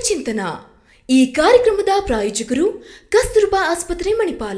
ಚಿಂತನ ಈ ಕಾರ್ಯಕ್ರಮದ ಪ್ರಾಯೋಜಕರು ಕಸ್ತೂರ್ಬಾ ಆಸ್ಪತ್ರೆ ಮಣಿಪಾಲ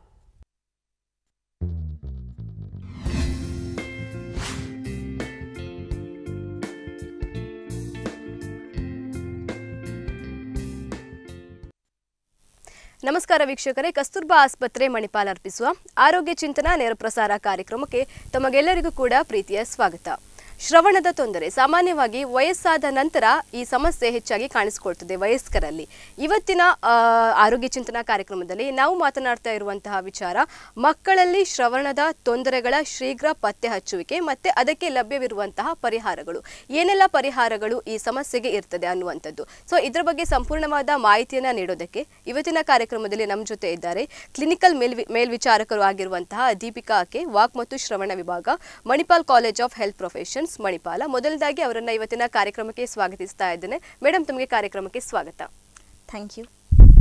ನಮಸ್ಕಾರ ವೀಕ್ಷಕರೇ ಕಸ್ತೂರ್ಬಾ ಆಸ್ಪತ್ರೆ ಮಣಿಪಾಲ್ ಅರ್ಪಿಸುವ ಆರೋಗ್ಯ ಚಿಂತನ ನೇರ ಪ್ರಸಾರ ಕಾರ್ಯಕ್ರಮಕ್ಕೆ ತಮಗೆಲ್ಲರಿಗೂ ಕೂಡ ಪ್ರೀತಿಯ ಸ್ವಾಗತ ಶ್ರವಣದ ತೊಂದರೆ ಸಾಮಾನ್ಯವಾಗಿ ವಯಸ್ಸಾದ ನಂತರ ಈ ಸಮಸ್ಯೆ ಹೆಚ್ಚಾಗಿ ಕಾಣಿಸಿಕೊಳ್ತದೆ ವಯಸ್ಕರಲ್ಲಿ ಇವತ್ತಿನ ಆ, ಆರೋಗ್ಯ ಚಿಂತನಾ ಕಾರ್ಯಕ್ರಮದಲ್ಲಿ ನಾವು ಮಾತನಾಡ್ತಾ ಇರುವಂತಹ ವಿಚಾರ ಮಕ್ಕಳಲ್ಲಿ ಶ್ರವಣದ ತೊಂದರೆಗಳ ಶೀಘ್ರ ಪತ್ತೆ ಹಚ್ಚುವಿಕೆ ಮತ್ತೆ ಅದಕ್ಕೆ ಲಭ್ಯವಿರುವಂತಹ ಪರಿಹಾರಗಳು ಏನೆಲ್ಲ ಪರಿಹಾರಗಳು ಈ ಸಮಸ್ಯೆಗೆ ಇರ್ತದೆ ಅನ್ನುವಂಥದ್ದು ಸೊ ಇದರ ಬಗ್ಗೆ ಸಂಪೂರ್ಣವಾದ ಮಾಹಿತಿಯನ್ನ ನೀಡೋದಕ್ಕೆ ಇವತ್ತಿನ ಕಾರ್ಯಕ್ರಮದಲ್ಲಿ ನಮ್ಮ ಜೊತೆ ಇದ್ದಾರೆ ಕ್ಲಿನಿಕಲ್ ಮೇಲ್ ಮೇಲ್ವಿಚಾರಕರು ಆಗಿರುವಂತಹ ದೀಪಿಕಾ ಕೆ ವಾಕ್ ಮತ್ತು ಶ್ರವಣ ವಿಭಾಗ Manipal college of health professions Manipal ಮೊದಲದಾಗಿ ಅವರನ್ನ ಇವತ್ತಿನ ಕಾರ್ಯಕ್ರಮಕ್ಕೆ ಸ್ವಾಗತಿಸ್ತಾ ಇದ್ದೇನೆ ಮೇಡಮ್ ತಮಗೆ ಕಾರ್ಯಕ್ರಮಕ್ಕೆ ಸ್ವಾಗತ ಥ್ಯಾಂಕ್ ಯು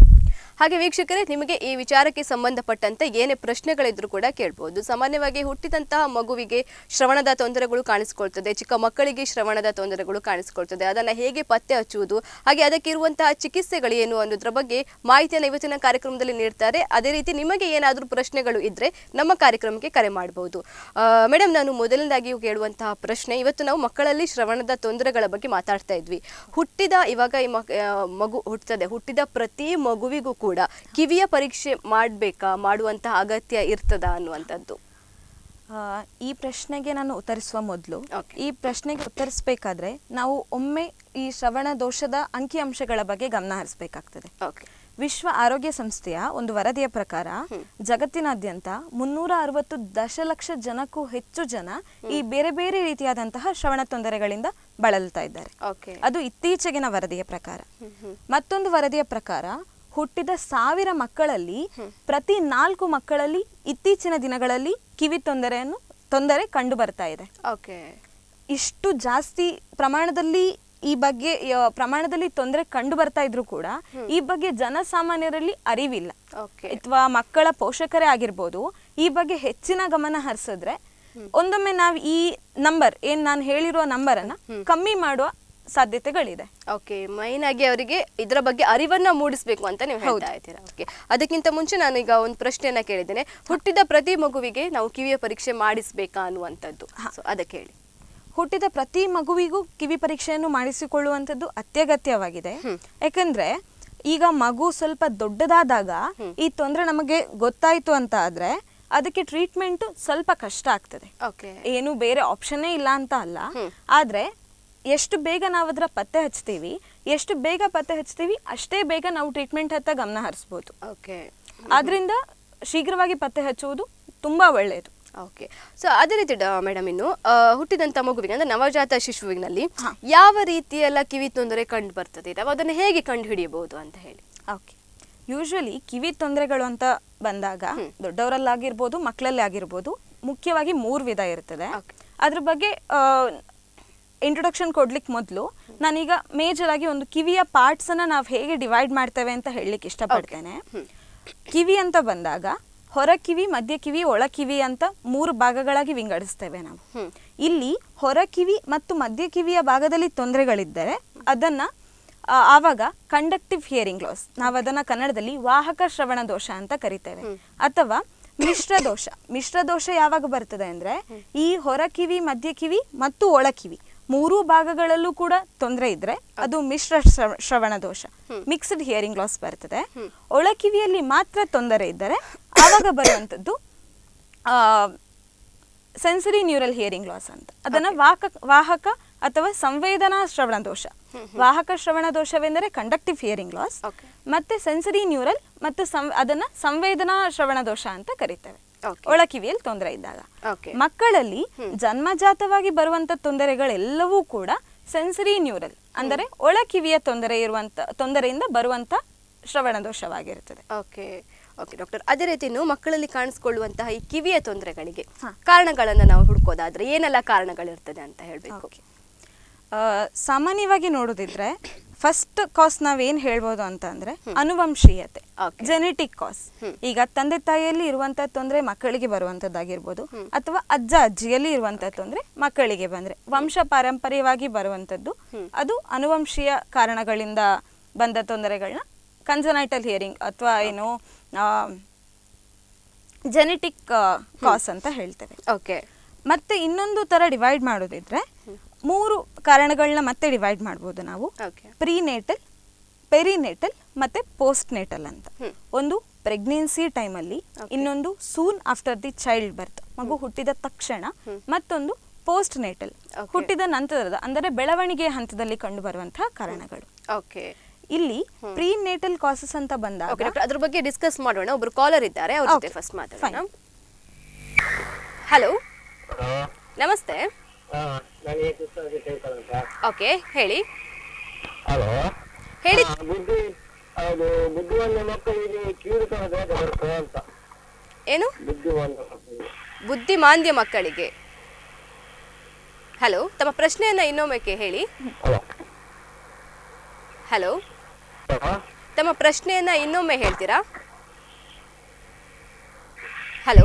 ಹಾಗೆ ವೀಕ್ಷಕರೇ ನಿಮಗೆ ಈ ವಿಚಾರಕ್ಕೆ ಸಂಬಂಧಪಟ್ಟಂತೆ ಏನೇ ಪ್ರಶ್ನೆಗಳಿದ್ರು ಕೂಡ ಕೇಳ್ಬೋದು ಸಾಮಾನ್ಯವಾಗಿ ಹುಟ್ಟಿದಂತಹ ಮಗುವಿಗೆ ಶ್ರವಣದ ತೊಂದರೆಗಳು ಕಾಣಿಸ್ಕೊಳ್ತದೆ ಚಿಕ್ಕ ಮಕ್ಕಳಿಗೆ ಶ್ರವಣದ ತೊಂದರೆಗಳು ಕಾಣಿಸ್ಕೊಳ್ತದೆ ಅದನ್ನು ಹೇಗೆ ಪತ್ತೆ ಹಚ್ಚುವುದು ಹಾಗೆ ಅದಕ್ಕೆ ಇರುವಂತಹ ಚಿಕಿತ್ಸೆಗಳು ಏನು ಅನ್ನೋದ್ರ ಬಗ್ಗೆ ಮಾಹಿತಿಯನ್ನು ಇವತ್ತಿನ ಕಾರ್ಯಕ್ರಮದಲ್ಲಿ ನೀಡ್ತಾರೆ ಅದೇ ರೀತಿ ನಿಮಗೆ ಏನಾದರೂ ಪ್ರಶ್ನೆಗಳು ಇದ್ರೆ ನಮ್ಮ ಕಾರ್ಯಕ್ರಮಕ್ಕೆ ಕರೆ ಮಾಡಬಹುದು ಮೇಡಮ್ ನಾನು ಮೊದಲನೇದಾಗಿ ಕೇಳುವಂತಹ ಪ್ರಶ್ನೆ ಇವತ್ತು ನಾವು ಮಕ್ಕಳಲ್ಲಿ ಶ್ರವಣದ ತೊಂದರೆಗಳ ಬಗ್ಗೆ ಮಾತಾಡ್ತಾ ಇದ್ವಿ ಹುಟ್ಟಿದ ಇವಾಗ ಈ ಮಕ್- ಆ, ಮಗು ಹುಟ್ಟುತ್ತದೆ ಹುಟ್ಟಿದ ಪ್ರತಿ ಮಗುವಿಗೂ ಕೂಡ ಕಿವಿಯ ಪರೀಕ್ಷೆ ಮಾಡಬೇಕಾ ಮಾಡುವಂತಹ ಅಗತ್ಯ ಇರ್ತದಾ ಅನ್ನುವಂಥದ್ದು ಆ, ಈ ಪ್ರಶ್ನೆಗೆ ನಾನು ಉತ್ತರಿಸುವ ಮೊದಲು Okay. ಈ ಪ್ರಶ್ನೆಗೆ ಉತ್ತರಿಸಬೇಕಾದ್ರೆ ನಾವು ಒಮ್ಮೆ ಈ ಶ್ರವಣ ದೋಷದ ಅಂಕಿಅಂಶಗಳ ಬಗ್ಗೆ ಗಮನ ಹರಿಸಬೇಕಾಗ್ತದೆ ಓಕೆ ವಿಶ್ವ ಆರೋಗ್ಯ ಸಂಸ್ಥೆಯ ಒಂದು ವರದಿಯ ಪ್ರಕಾರ ಜಗತ್ತಿನಾದ್ಯಂತ ಮುನ್ನೂರ ಅರವತ್ತು ದಶಲಕ್ಷ ಜನಕ್ಕೂ ಹೆಚ್ಚು ಜನ ಈ ಬೇರೆ ಬೇರೆ ರೀತಿಯಾದಂತಹ ಶ್ರವಣ ತೊಂದರೆಗಳಿಂದ ಬಳಲ್ತಾ ಇದ್ದಾರೆ ಓಕೆ ಅದು ಇತ್ತೀಚೆಗಿನ ವರದಿಯ ಪ್ರಕಾರ ಮತ್ತೊಂದು ವರದಿಯ ಪ್ರಕಾರ ಹುಟ್ಟಿದ ಸಾವಿರ ಮಕ್ಕಳಲ್ಲಿ ಪ್ರತಿ ನಾಲ್ಕು ಮಕ್ಕಳಲ್ಲಿ ಇತ್ತೀಚಿನ ದಿನಗಳಲ್ಲಿ ಕಿವಿ ತೊಂದರೆಯನ್ನು ತೊಂದರೆ ಕಂಡು ಬರ್ತಾ ಇದೆ ಓಕೆ ಇಷ್ಟು ಜಾಸ್ತಿ ಪ್ರಮಾಣದಲ್ಲಿ ಈ ಬಗ್ಗೆ ಯ- ಪ್ರಮಾಣದಲ್ಲಿ ತೊಂದರೆ ಕಂಡು ಬರ್ತಾ ಇದ್ರು ಕೂಡ ಈ ಬಗ್ಗೆ ಜನಸಾಮಾನ್ಯರಲ್ಲಿ ಅರಿವಿಲ್ಲ ಓಕೆ ಅಥವಾ ಮಕ್ಕಳ ಪೋಷಕರೇ ಆಗಿರ್ಬೋದು ಈ ಬಗ್ಗೆ ಹೆಚ್ಚಿನ ಗಮನ ಹರಿಸಿದ್ರೆ ಒಂದೊಮ್ಮೆ ನಾವು ಈ ನಂಬರ್ ಏನ್ ನಾನು ಹೇಳಿರುವ ನಂಬರ್ ಅನ್ನ ಕಮ್ಮಿ ಮಾಡುವ ಸಾಧ್ಯತೆಗಳಿದೆ ಓಕೆ ಮೈನ್ ಆಗಿ ಅವರಿಗೆ ಇದರ ಬಗ್ಗೆ ಅರಿವನ್ನ ಮೂಡಿಸಬೇಕು ಅಂತ ನೀವು ಹೇಳ್ತಾ ಇದ್ದೀರಾ ಓಕೆ ಅದಕ್ಕಿಂತ ಮುಂಚೆ ನಾನು ಈಗ ಒಂದು ಪ್ರಶ್ನೆಯನ್ನ ಕೇಳಿದ್ದೇನೆ ಹುಟ್ಟಿದ ಪ್ರತಿ ಮಗುವಿಗೆ ನಾವು ಕಿವಿಯ ಪರೀಕ್ಷೆ ಮಾಡಿಸ್ಬೇಕಾ ಅನ್ನುವಂಥದ್ದು ಸೊ ಅದಕ್ಕೆ ಹೇಳಿ ಹುಟ್ಟಿದ ಪ್ರತಿ ಮಗುವಿಗೂ ಕಿವಿ ಪರೀಕ್ಷೆಯನ್ನು ಮಾಡಿಸಿಕೊಳ್ಳುವಂಥದ್ದು ಅತ್ಯಗತ್ಯವಾಗಿದೆ ಯಾಕಂದ್ರೆ ಈಗ ಮಗು ಸ್ವಲ್ಪ ದೊಡ್ಡದಾದಾಗ ಈ ತೊಂದರೆ ನಮಗೆ ಗೊತ್ತಾಯ್ತು ಅಂತ ಆದ್ರೆ ಅದಕ್ಕೆ ಟ್ರೀಟ್ಮೆಂಟ್ ಸ್ವಲ್ಪ ಕಷ್ಟ ಆಗ್ತದೆ ಓಕೆ ಏನು ಬೇರೆ ಆಪ್ಷನ್ನೇ ಇಲ್ಲ ಅಂತ ಅಲ್ಲ ಆದ್ರೆ ಎಷ್ಟು ಬೇಗ ನಾವು ಅದರ ಪತ್ತೆ ಹಚ್ತೀವಿ ಎಷ್ಟು ಬೇಗ ಪತ್ತೆ ಹಚ್ತೀವಿ ಅಷ್ಟೇ ಬೇಗ ನಾವು ಟ್ರೀಟ್ಮೆಂಟ್ ಹತ್ತ ಗಮನ ಹರಿಸ್ಬೋದು ಓಕೆ ಆದ್ರಿಂದ ಶೀಘ್ರವಾಗಿ ಪತ್ತೆ ಹಚ್ಚುವುದು ತುಂಬಾ ಒಳ್ಳೆಯದು ಓಕೆ ಸೊ ಅದೇ ರೀತಿ ಮೇಡಮ್ ಇನ್ನು ಆ, ಹುಟ್ಟಿದಂತ ಮಗುವಿಗೆ ಅಂದ್ರೆ ನವಜಾತ ಶಿಶುವಿನಲ್ಲಿ ಯಾವ ರೀತಿಯೆಲ್ಲ ಕಿವಿ ತೊಂದರೆ ಕಂಡು ಬರ್ತದೆ ನಾವು ಅದನ್ನು ಹೇಗೆ ಕಂಡು ಹಿಡಿಯಬಹುದು ಅಂತ ಹೇಳಿ ಓಕೆ ಯೂಶ್ವಲಿ ಕಿವಿ ತೊಂದರೆಗಳು ಅಂತ ಬಂದಾಗ ದೊಡ್ಡವರಲ್ಲಾಗಿರ್ಬೋದು ಮಕ್ಕಳಲ್ಲಿ ಆಗಿರ್ಬೋದು ಮುಖ್ಯವಾಗಿ ಮೂರು ವಿಧ ಇರ್ತದೆ Okay. ಅದ್ರ ಬಗ್ಗೆ ಇಂಟ್ರೊಡಕ್ಷನ್ ಕೊಡ್ಲಿಕ್ಕೆ ಮೊದಲು ನಾನೀಗ ಮೇಜರ್ ಆಗಿ ಒಂದು ಕಿವಿಯ ಪಾರ್ಟ್ಸ್ ಅನ್ನ ನಾವು ಹೇಗೆ ಡಿವೈಡ್ ಮಾಡ್ತೇವೆ ಅಂತ ಹೇಳಲಿಕ್ಕೆ ಇಷ್ಟಪಡ್ತೇನೆ ಕಿವಿ ಅಂತ ಬಂದಾಗ ಹೊರ ಕಿವಿ ಮಧ್ಯ ಕಿವಿ ಒಳ ಕಿವಿ ಅಂತ ಮೂರು ಭಾಗಗಳಾಗಿ ವಿಂಗಡಿಸ್ತೇವೆ ನಾವು ಇಲ್ಲಿ ಹೊರ ಕಿವಿ ಮತ್ತು ಮಧ್ಯ ಕಿವಿಯ ಭಾಗದಲ್ಲಿ ತೊಂದರೆಗಳಿದ್ದರೆ ಅದನ್ನ ಆ, ಆವಾಗ ಕಂಡಕ್ಟಿವ್ ಹಿಯರಿಂಗ್ ಲಾಸ್ ನಾವು ಅದನ್ನ ಕನ್ನಡದಲ್ಲಿ ವಾಹಕ ಶ್ರವಣ ದೋಷ ಅಂತ ಕರಿತೇವೆ ಅಥವಾ ಮಿಶ್ರ ದೋಷ ಮಿಶ್ರ ದೋಷ ಯಾವಾಗ ಬರ್ತದೆ ಅಂದ್ರೆ ಈ ಹೊರ ಕಿವಿ ಮಧ್ಯ ಕಿವಿ ಮತ್ತು ಒಳ ಕಿವಿ ಮೂರೂ ಭಾಗಗಳಲ್ಲೂ ಕೂಡ ತೊಂದರೆ ಇದ್ರೆ ಅದು ಮಿಶ್ರ ಶ್ರವ- ಶ್ರವಣ ದೋಷ ಮಿಕ್ಸ್ಡ್ ಹಿಯರಿಂಗ್ ಲಾಸ್ ಬರ್ತದೆ ಒಳ ಕಿವಿಯಲ್ಲಿ ಮಾತ್ರ ತೊಂದರೆ ಇದ್ದರೆ ಆವಾಗ ಬರುವಂಥದ್ದು ಸೆನ್ಸರಿ ನ್ಯೂರಲ್ ಹಿಯರಿಂಗ್ ಲಾಸ್ ಅಂತ ಅದನ್ನ ವಾಹಕ ವಾಹಕ ಅಥವಾ ಸಂವೇದನಾ ಶ್ರವಣ ದೋಷ ವಾಹಕ ಶ್ರವಣ ದೋಷವೆಂದರೆ ಕಂಡಕ್ಟಿವ್ ಹಿಯರಿಂಗ್ ಲಾಸ್ Okay. ಮತ್ತೆ ಸೆನ್ಸರಿ ನ್ಯೂರಲ್ ಮತ್ತು ಸಂ- ಅದನ್ನ ಸಂವೇದನಾ ಶ್ರವಣ ದೋಷ ಅಂತ ಕರಿತೇವೆ Okay. ಒಳ ಕಿವಿಯಲ್ಲಿ ತೊಂದರೆ ಇದ್ದಾಗ ಓಕೆ ಮಕ್ಕಳಲ್ಲಿ ಜನ್ಮಜಾತವಾಗಿ ಬರುವಂತ ತೊಂದರೆಗಳೆಲ್ಲವೂ ಕೂಡ ಸೆನ್ಸರಿ ನ್ಯೂರಲ್ ಅಂದರೆ ಒಳ ಕಿವಿಯ ತೊಂದರೆ ಇರುವಂತ ತೊಂದರೆಯಿಂದ ಬರುವಂತ ಶ್ರವಣ ದೋಷವಾಗಿರುತ್ತದೆ ಓಕೆ ಓಕೆ ಡಾಕ್ಟರ್ ಅದೇ ರೀತಿ ಇನ್ನು ಮಕ್ಕಳಲ್ಲಿ ಕಾಣಿಸ್ಕೊಳ್ಳುವಂತಹ ಈ ಕಿವಿಯ ತೊಂದರೆಗಳಿಗೆ ಕಾರಣಗಳನ್ನ ನಾವು ಹುಡುಕೋದಾದ್ರೆ ಏನೆಲ್ಲ ಕಾರಣಗಳಿರ್ತದೆ ಅಂತ ಹೇಳಬೇಕು Okay. ಆ, ಸಾಮಾನ್ಯವಾಗಿ ನೋಡೋದಿದ್ರೆ ಫಸ್ಟ್ ಕಾಸ್ ನಾವೇನ್ ಹೇಳ್ಬೋದು ಅಂತ ಅಂದ್ರೆ ಅನುವಂಶೀಯತೆ Okay. ಜೆನೆಟಿಕ್ ಕಾಸ್ ಈಗ ತಂದೆ ತಾಯಿಯಲ್ಲಿ ಇರುವಂತ ತೊಂದರೆ ಮಕ್ಕಳಿಗೆ ಬರುವಂತದ್ದಾಗಿರ್ಬೋದು ಅಥವಾ ಅಜ್ಜ ಅಜ್ಜಿಯಲ್ಲಿ ಇರುವಂತ ತೊಂದರೆ ಮಕ್ಕಳಿಗೆ ಬಂದ್ರೆ ವಂಶ ಪಾರಂಪರ್ಯವಾಗಿ ಬರುವಂತದ್ದು ಅದು ಅನುವಂಶೀಯ ಕಾರಣಗಳಿಂದ ಬಂದ ತೊಂದರೆಗಳನ್ನ ಕನ್ಸನೈಟಲ್ ಹಿಯರಿಂಗ್ ಅಥವಾ ಏನು ಜೆನೆಟಿಕ್ ಕಾಸ್ ಅಂತ ಹೇಳ್ತೇವೆ ಓಕೆ ಮತ್ತೆ ಇನ್ನೊಂದು ತರ ಡಿವೈಡ್ ಮಾಡೋದಿದ್ರೆ ಮೂರು ಕಾರಣಗಳನ್ನ ಮತ್ತೆ ಡಿವೈಡ್ ಮಾಡ್ಬೋದು ನಾವು ಓಕೆ ಪ್ರೀನೇಟಲ್ ಪೆರಿನೇಟಲ್ ಮತ್ತೆ ಪೋಸ್ಟ್ ನೇಟಲ್ ಅಂತ ಹ್ಮ್. ಒಂದು ಪ್ರೆಗ್ನೆನ್ಸಿ ಟೈಮಲ್ಲಿ ಇನ್ನೊಂದು soon after the child birth ಮಗು ಹುಟ್ಟಿದ ತಕ್ಷಣ ಮತ್ತೊಂದು ಪೋಸ್ಟ್ ನೇಟಲ್ Okay. ಹುಟ್ಟಿದ ನಂತರದ ಅಂದರೆ ಬೆಳವಣಿಗೆ ಹಂತದಲ್ಲಿ ಕಂಡು ಬರುವಂತಹ ಕಾರಣಗಳು ಓಕೆ ಇಲ್ಲಿ ಪ್ರೀನೇಟಲ್ ಕಾಸಸ್ ಅಂತ ಬಂದಾಗ ಓಕೆ ಡಾಕ್ಟರ್ ಅದ್ರ ಬಗ್ಗೆ ಡಿಸ್ಕಸ್ ಮಾಡೋಣ ಒಬ್ರು ಕಾಲರ್ ಇದ್ದಾರೆ ಅವ್ರ ಜೊತೆ Okay, ಫಸ್ಟ್ ಮಾತಾಡೋಣ fine. ಹಲೋ ನಮಸ್ತೆ ಹಾ ನನಗೆ ಕೃಷ್ಣಗೆ ತಿಳ್ಕೊಳ್ಳೋಣ ಓಕೆ ಹೇಳಿ ಹಲೋ ಹೇಳಿ ಆ, ಬುದ್ಧಿ ಅದು ಬುದ್ಧಿವಂತ ಮಕ್ಕಳಿಗೆ ಕೀಳುತನ ಬೇಗ ಬರ್ತದೆ ಅಂತ ಏನು ಬುದ್ಧಿವಂತ ಮಕ್ಕಳಿಗೆ ಬುದ್ಧಿಮಾಂದ್ಯ ಮಕ್ಕಳಿಗೆ ಹಲೋ ತಮ್ಮ ಪ್ರಶ್ನೆಯನ್ನ ಇನ್ನೊಮ್ಮೆ ಕೇ- ಹೇಳಿ ಹಲೋ ಹಲೋ ಹಾ? ತಮ್ಮ ಪ್ರಶ್ನೆಯನ್ನ ಇನ್ನೊಮ್ಮೆ ಹೇಳ್ತೀರಾ ಹಲೋ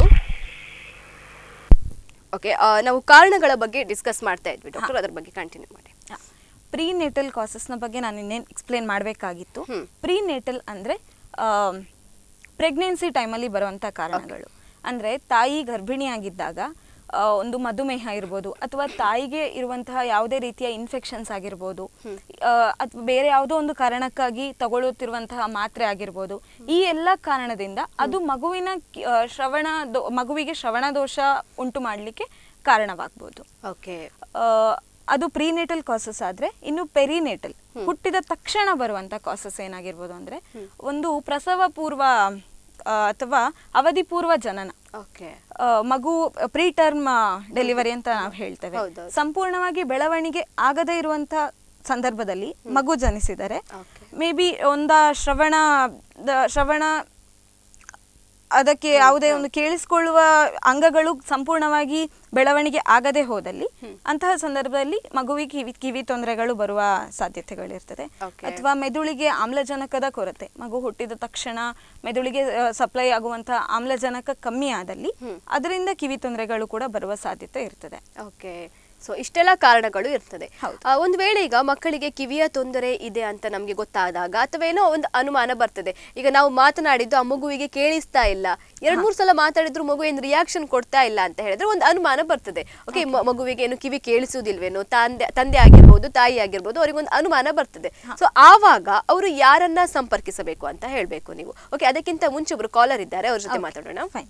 ಓಕೆ ನಾವು ಕಾರಣಗಳ ಬಗ್ಗೆ ಡಿಸ್ಕಸ್ ಮಾಡ್ತಾ ಇದ್ವಿ ಡಾಕ್ಟರ್ ಅದ್ರ ಬಗ್ಗೆ ಕಂಟಿನ್ಯೂ ಮಾಡಿ ಪ್ರೀನೇಟಲ್ ಕಾಸಸ್ನ ಬಗ್ಗೆ ನಾನು ಇನ್ನೇನು ಎಕ್ಸ್ಪ್ಲೇನ್ ಮಾಡಬೇಕಾಗಿತ್ತು ಹ್ಮ್. ಪ್ರೀನೇಟಲ್ ಅಂದರೆ ಪ್ರೆಗ್ನೆನ್ಸಿ ಟೈಮಲ್ಲಿ ಬರುವಂಥ ಕಾರಣಗಳು ಅಂದರೆ ತಾಯಿ ಗರ್ಭಿಣಿಯಾಗಿದ್ದಾಗ ಆ, ಒಂದು ಮಧುಮೇಹ ಇರ್ಬೋದು ಅಥವಾ ತಾಯಿಗೆ ಇರುವಂತಹ ಯಾವುದೇ ರೀತಿಯ ಇನ್ಫೆಕ್ಷನ್ಸ್ ಆಗಿರ್ಬೋದು ಅಥವಾ ಬೇರೆ ಯಾವುದೋ ಒಂದು ಕಾರಣಕ್ಕಾಗಿ ತಗೊಳ್ಳುತ್ತಿರುವಂತಹ ಮಾತ್ರೆ ಆಗಿರ್ಬೋದು ಈ ಎಲ್ಲ ಕಾರಣದಿಂದ ಅದು ಮಗುವಿನ ಕಿ- ಆ, ಶ್ರವಣ ದೋ- ಮಗುವಿಗೆ ಶ್ರವಣ ದೋಷ ಉಂಟು ಮಾಡಲಿಕ್ಕೆ ಕಾರಣವಾಗ್ಬೋದು ಓಕೆ ಆ, ಅದು ಪ್ರೀನೇಟಲ್ ಕಾಸಸ್ ಆದ್ರೆ ಇನ್ನು ಪೆರಿನೇಟಲ್ ಹುಟ್ಟಿದ ತಕ್ಷಣ ಬರುವಂತ ಕಾಸಸ್ ಏನಾಗಿರ್ಬೋದು ಅಂದ್ರೆ ಒಂದು ಪ್ರಸವ ಪೂರ್ವ ಆ, ಅಥವಾ ಅವಧಿ ಪೂರ್ವ ಜನನ ಓಕೆ ಆ, ಮಗು ಪ್ರೀ ಟರ್ಮ್ ಡೆಲಿವರಿ ಅಂತ ನಾವು ಹೇಳ್ತೇವೆ ಹೌದೌದು. ಸಂಪೂರ್ಣವಾಗಿ ಬೆಳವಣಿಗೆ ಆಗದೇ ಇರುವಂತ ಸಂದರ್ಭದಲ್ಲಿ ಮಗು ಜನಿಸಿದರೆ Okay. ಮೇ ಬಿ ಒಂದ ಶ್ರವಣ ದ- ಶ್ರವಣ ಅದಕ್ಕೆ ಯಾವುದೇ ಒಂದು ಕೇಳಿಸಿಕೊಳ್ಳುವ ಅಂಗಗಳು ಸಂಪೂರ್ಣವಾಗಿ ಬೆಳವಣಿಗೆ ಆಗದೆ ಹೋದಲ್ಲಿ ಅಂತಹ ಸಂದರ್ಭದಲ್ಲಿ ಮಗುವಿಗೆ ಕಿವಿ ಕಿವಿ ತೊಂದರೆಗಳು ಬರುವ ಸಾಧ್ಯತೆಗಳಿರ್ತದೆ Okay. ಅಥವಾ ಮೆದುಳಿಗೆ ಆಮ್ಲಜನಕದ ಕೊರತೆ ಮಗು ಹುಟ್ಟಿದ ತಕ್ಷಣ ಮೆದುಳಿಗೆ ಸಪ್ಲೈ ಆಗುವಂತಹ ಆಮ್ಲಜನಕ ಕಮ್ಮಿ ಆದಲ್ಲಿ ಅದರಿಂದ ಕಿವಿ ತೊಂದರೆಗಳು ಕೂಡ ಬರುವ ಸಾಧ್ಯತೆ ಇರ್ತದೆ ಓಕೆ ಸೊ ಇಷ್ಟೆಲ್ಲ ಕಾರಣಗಳು ಇರ್ತದೆ ಹೌದು. ಆ, ಒಂದು ವೇಳೆ ಈಗ ಮಕ್ಕಳಿಗೆ ಕಿವಿಯ ತೊಂದರೆ ಇದೆ ಅಂತ ನಮಗೆ ಗೊತ್ತಾದಾಗ ಅಥವಾ ಏನೋ ಒಂದು ಅನುಮಾನ ಬರ್ತದೆ ಈಗ ನಾವು ಮಾತನಾಡಿದ್ದು ಆ ಮಗುವಿಗೆ ಕೇಳಿಸ್ತಾ ಇಲ್ಲ ಎರಡ್ ಮೂರು ಸಲ ಮಾತಾಡಿದ್ರು ಮಗು ಏನು ರಿಯಾಕ್ಷನ್ ಕೊಡ್ತಾ ಇಲ್ಲ ಅಂತ ಹೇಳಿದ್ರೆ ಒಂದು ಅನುಮಾನ ಬರ್ತದೆ ಓಕೆ ಮಗುವಿಗೆ ಏನು ಕಿವಿ ಕೇಳಿಸುವುದಿಲ್ವೇನೋ ತಂದೆ ತಂದೆ ಆಗಿರ್ಬೋದು ತಾಯಿ ಆಗಿರ್ಬೋದು ಅವ್ರಿಗೆ ಒಂದು ಅನುಮಾನ ಬರ್ತದೆ ಸೊ ಆವಾಗ ಅವರು ಯಾರನ್ನ ಸಂಪರ್ಕಿಸಬೇಕು ಅಂತ ಹೇಳ್ಬೇಕು ನೀವು ಓಕೆ ಅದಕ್ಕಿಂತ ಮುಂಚೆ ಒಬ್ರು ಕಾಲರ್ ಇದ್ದಾರೆ ಅವ್ರ ಜೊತೆ ಮಾತಾಡೋಣ ಫೈನ್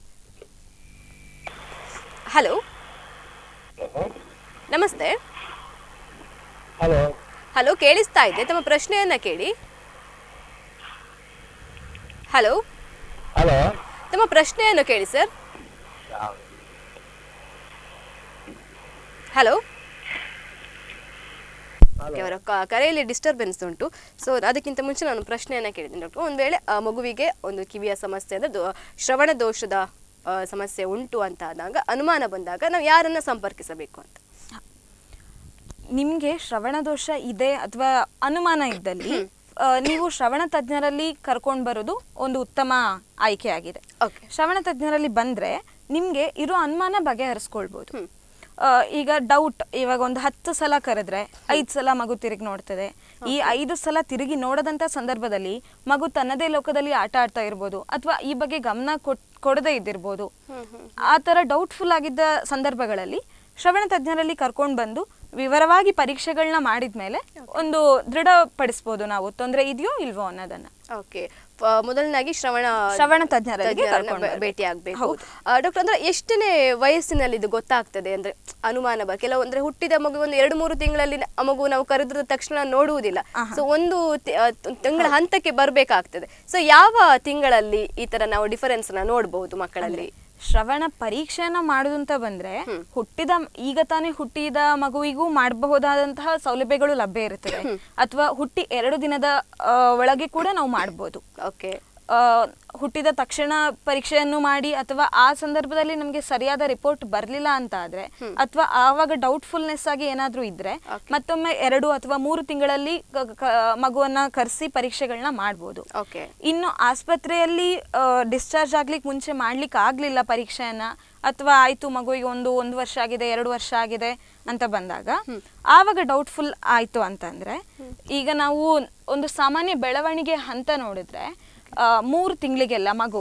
ಹಲೋ ನಮಸ್ತೆ ಹಲೋ ಹಲೋ ಕೇಳಿಸ್ತಾ ಇದೆ ತಮ್ಮ ಪ್ರಶ್ನೆಯನ್ನ ಕೇಳಿ ಹಲೋ ಹಲೋ ತಮ್ಮ ಪ್ರಶ್ನೆಯನ್ನು ಕೇಳಿ ಸರ್ ಹಲೋ ಓಕೆ, ಅವರ ಕ- ಕರೆಯಲ್ಲಿ ಡಿಸ್ಟರ್ಬೆನ್ಸ್ ಉಂಟು ಸೊ ಅದಕ್ಕಿಂತ ಮುಂಚೆ ನಾನು ಪ್ರಶ್ನೆಯನ್ನ ಕೇಳಿದ್ದೀನಿ ಡಾಕ್ಟರ್ ಒಂದು ವೇಳೆ ಆ ಮಗುವಿಗೆ ಒಂದು ಕಿವಿಯ ಸಮಸ್ಯೆ ಅಂದ್ರೆ ದೋ- ಶ್ರವಣ ದೋಷದ ಆ, ಸಮಸ್ಯೆ ಉಂಟು ಅಂತ ಆದಾಗ ಅನುಮಾನ ಬಂದಾಗ ನಾವು ಯಾರನ್ನ ಸಂಪರ್ಕಿಸಬೇಕು ಅಂತ ನಿಮ್ಗೆ ಶ್ರವಣ ದೋಷ ಇದೆ ಅಥವಾ ಅನುಮಾನ ಇದ್ದಲ್ಲಿ ಆ, ನೀವು ಶ್ರವಣ ತಜ್ಞರಲ್ಲಿ ಕರ್ಕೊಂಡು ಬರೋದು ಒಂದು ಉತ್ತಮ ಆಯ್ಕೆ ಆಗಿದೆ ಓಕೆ ಶ್ರವಣ ತಜ್ಞರಲ್ಲಿ ಬಂದ್ರೆ ನಿಮ್ಗೆ ಇರೋ ಅನುಮಾನ ಬಗೆಹರಿಸ್ಕೊಳ್ಬೋದು ಆ, ಈಗ ಡೌಟ್ ಇವಾಗ ಒಂದು ಹತ್ತು ಸಲ ಕರೆದ್ರೆ ಐದು ಸಲ ಮಗು ತಿರುಗಿ ನೋಡ್ತದೆ ಈ ಐದು ಸಲ ತಿರುಗಿ ನೋಡದಂತ ಸಂದರ್ಭದಲ್ಲಿ ಮಗು ತನ್ನದೇ ಲೋಕದಲ್ಲಿ ಆಟ ಆಡ್ತಾ ಇರ್ಬೋದು ಅಥವಾ ಈ ಬಗ್ಗೆ ಗಮನ ಕೊಟ್ ಕೊಡದೇ ಇದ್ದಿರ್ಬೋದು ಆ ಥರ ಡೌಟ್ಫುಲ್ ಆಗಿದ್ದ ಸಂದರ್ಭಗಳಲ್ಲಿ ಶ್ರವಣ ತಜ್ಞರಲ್ಲಿ ಕರ್ಕೊಂಡು ಬಂದು ವಿವರವಾಗಿ ಪರೀಕ್ಷೆಗಳನ್ನ ಮಾಡಿದ್ಮೇಲೆ ಒಂದು ದೃಢಪಡಿಸ್ಬೋದು ನಾವು ತೊಂದರೆ ಇದೆಯೋ ಇಲ್ವೋ ಅನ್ನೋದನ್ನ ಓಕೆ ಮೊದಲನಾಗಿ ಶ್ರವಣ ಶ್ರವಣ ತಜ್ಞರಲ್ಲಿಗೆ ತಜ್ಞರನ್ನ ಕರ್ಕೊಂಡು ಬೆ- ಬರ್ಬೇಕು. ಭೇಟಿ ಆಗ್ಬೇಕು ಹೌದು. ಡಾಕ್ಟರ್ ಅಂದ್ರೆ ಎಷ್ಟನೇ ವಯಸ್ಸಿನಲ್ಲಿ ಇದು ಗೊತ್ತಾಗ್ತದೆ ಅಂದ್ರೆ ಅನುಮಾನ ಬ ಕೆಲವು ಅಂದ್ರೆ ಹುಟ್ಟಿದ ಮಗು ಒಂದು ಎರಡು ಮೂರು ತಿಂಗಳಲ್ಲಿ ಆ ಮಗು ನಾವು ಕರೆದ್ರ ತಕ್ಷಣ ನೋಡುವುದಿಲ್ಲ ಸೊ ಒಂದು ತಿ- ಆ, ತ- ತಿಂಗಳ ಹಂತಕ್ಕೆ ಬರ್ಬೇಕಾಗ್ತದೆ ಸೊ ಯಾವ ತಿಂಗಳಲ್ಲಿ ಈ ತರ ನಾವು ಡಿಫರೆನ್ಸ್ ನ ನೋಡಬಹುದು ಮಕ್ಕಳಲ್ಲಿ ಶ್ರವಣ ಪರೀಕ್ಷೆಯನ್ನ ಮಾಡುದು ಅಂತ ಬಂದ್ರೆ ಹುಟ್ಟಿದ ಈಗ ತಾನೇ ಹುಟ್ಟಿದ ಮಗುವಿಗೂ ಮಾಡಬಹುದಾದಂತಹ ಸೌಲಭ್ಯಗಳು ಲಭ್ಯ ಇರುತ್ತದೆ ಅಥವಾ ಹುಟ್ಟಿ ಎರಡು ದಿನದ ಆ, ಒಳಗೆ ಕೂಡ ನಾವು ಮಾಡ್ಬೋದು ಓಕೆ ಆ, ಹುಟ್ಟಿದ ತಕ್ಷಣ ಪರೀಕ್ಷೆಯನ್ನು ಮಾಡಿ ಅಥವಾ ಆ ಸಂದರ್ಭದಲ್ಲಿ ನಮಗೆ ಸರಿಯಾದ ರಿಪೋರ್ಟ್ ಬರಲಿಲ್ಲ ಅಂತ ಆದ್ರೆ ಅಥವಾ ಆವಾಗ ಡೌಟ್ಫುಲ್ನೆಸ್ ಆಗಿ ಏನಾದ್ರೂ ಇದ್ರೆ ಮತ್ತೊಮ್ಮೆ ಎರಡು ಅಥವಾ ಮೂರು ತಿಂಗಳಲ್ಲಿ ಕ- ಕ- ಮಗುವನ್ನ ಕರೆಸಿ ಪರೀಕ್ಷೆಗಳನ್ನ ಮಾಡ್ಬೋದು ಓಕೆ ಇನ್ನು ಆಸ್ಪತ್ರೆಯಲ್ಲಿ ಡಿಸ್ಚಾರ್ಜ್ ಆಗ್ಲಿಕ್ಕೆ ಮುಂಚೆ ಮಾಡ್ಲಿಕ್ಕೆ ಆಗ್ಲಿಲ್ಲ ಪರೀಕ್ಷೆಯನ್ನ ಅಥವಾ ಆಯ್ತು ಮಗುವಿಗೆ ಒಂದು ಒಂದು ವರ್ಷ ಆಗಿದೆ ಎರಡು ವರ್ಷ ಆಗಿದೆ ಅಂತ ಬಂದಾಗ ಆವಾಗ ಡೌಟ್ಫುಲ್ ಆಯ್ತು ಅಂತಂದ್ರೆ ಈಗ ನಾವು ಒಂದು ಸಾಮಾನ್ಯ ಬೆಳವಣಿಗೆ ಹಂತ ನೋಡಿದ್ರೆ ಆ, ಮೂರು ತಿಂಗಳಿಗೆಲ್ಲ ಮಗು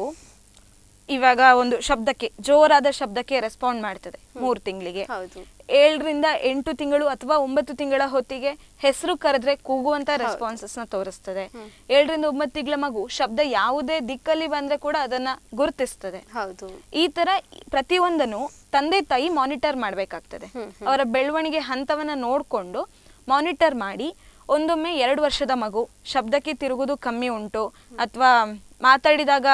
ಇವಾಗ ಒಂದು ಶಬ್ದಕ್ಕೆ ಜೋರಾದ ಶಬ್ದಕ್ಕೆ ರೆಸ್ಪಾಂಡ್ ಮಾಡ್ತದೆ ಮೂರು ತಿಂಗಳಿಗೆ ಹೌದು. ಏಳರಿಂದ ಎಂಟು ತಿಂಗಳು ಅಥವಾ ಒಂಬತ್ತು ತಿಂಗಳ ಹೊತ್ತಿಗೆ ಹೆಸರು ಕರೆದ್ರೆ ಕೂಗುವಂತ ರೆಸ್ಪಾನ್ಸಸ್ ನ ತೋರಿಸ್ತದೆ ಏಳರಿಂದ ಒಂಬತ್ತು ತಿಂಗಳ ಮಗು ಶಬ್ದ ಯಾವುದೇ ದಿಕ್ಕಲ್ಲಿ ಬಂದ್ರೆ ಕೂಡ ಅದನ್ನ ಗುರುತಿಸ್ತದೆ ಹೌದು ಈ ತರ ಪ್ರತಿಯೊಂದನ್ನು ತಂದೆ ತಾಯಿ ಮಾನಿಟರ್ ಮಾಡಬೇಕಾಗ್ತದೆ ಅವರ ಬೆಳವಣಿಗೆ ಹಂತವನ್ನ ನೋಡಿಕೊಂಡು ಮಾನಿಟರ್ ಮಾಡಿ ಒಂದೊಮ್ಮೆ ಎರಡು ವರ್ಷದ ಮಗು ಶಬ್ದಕ್ಕೆ ತಿರುಗುದು ಕಮ್ಮಿ ಉಂಟು ಅಥವಾ ಮಾತಾಡಿದಾಗ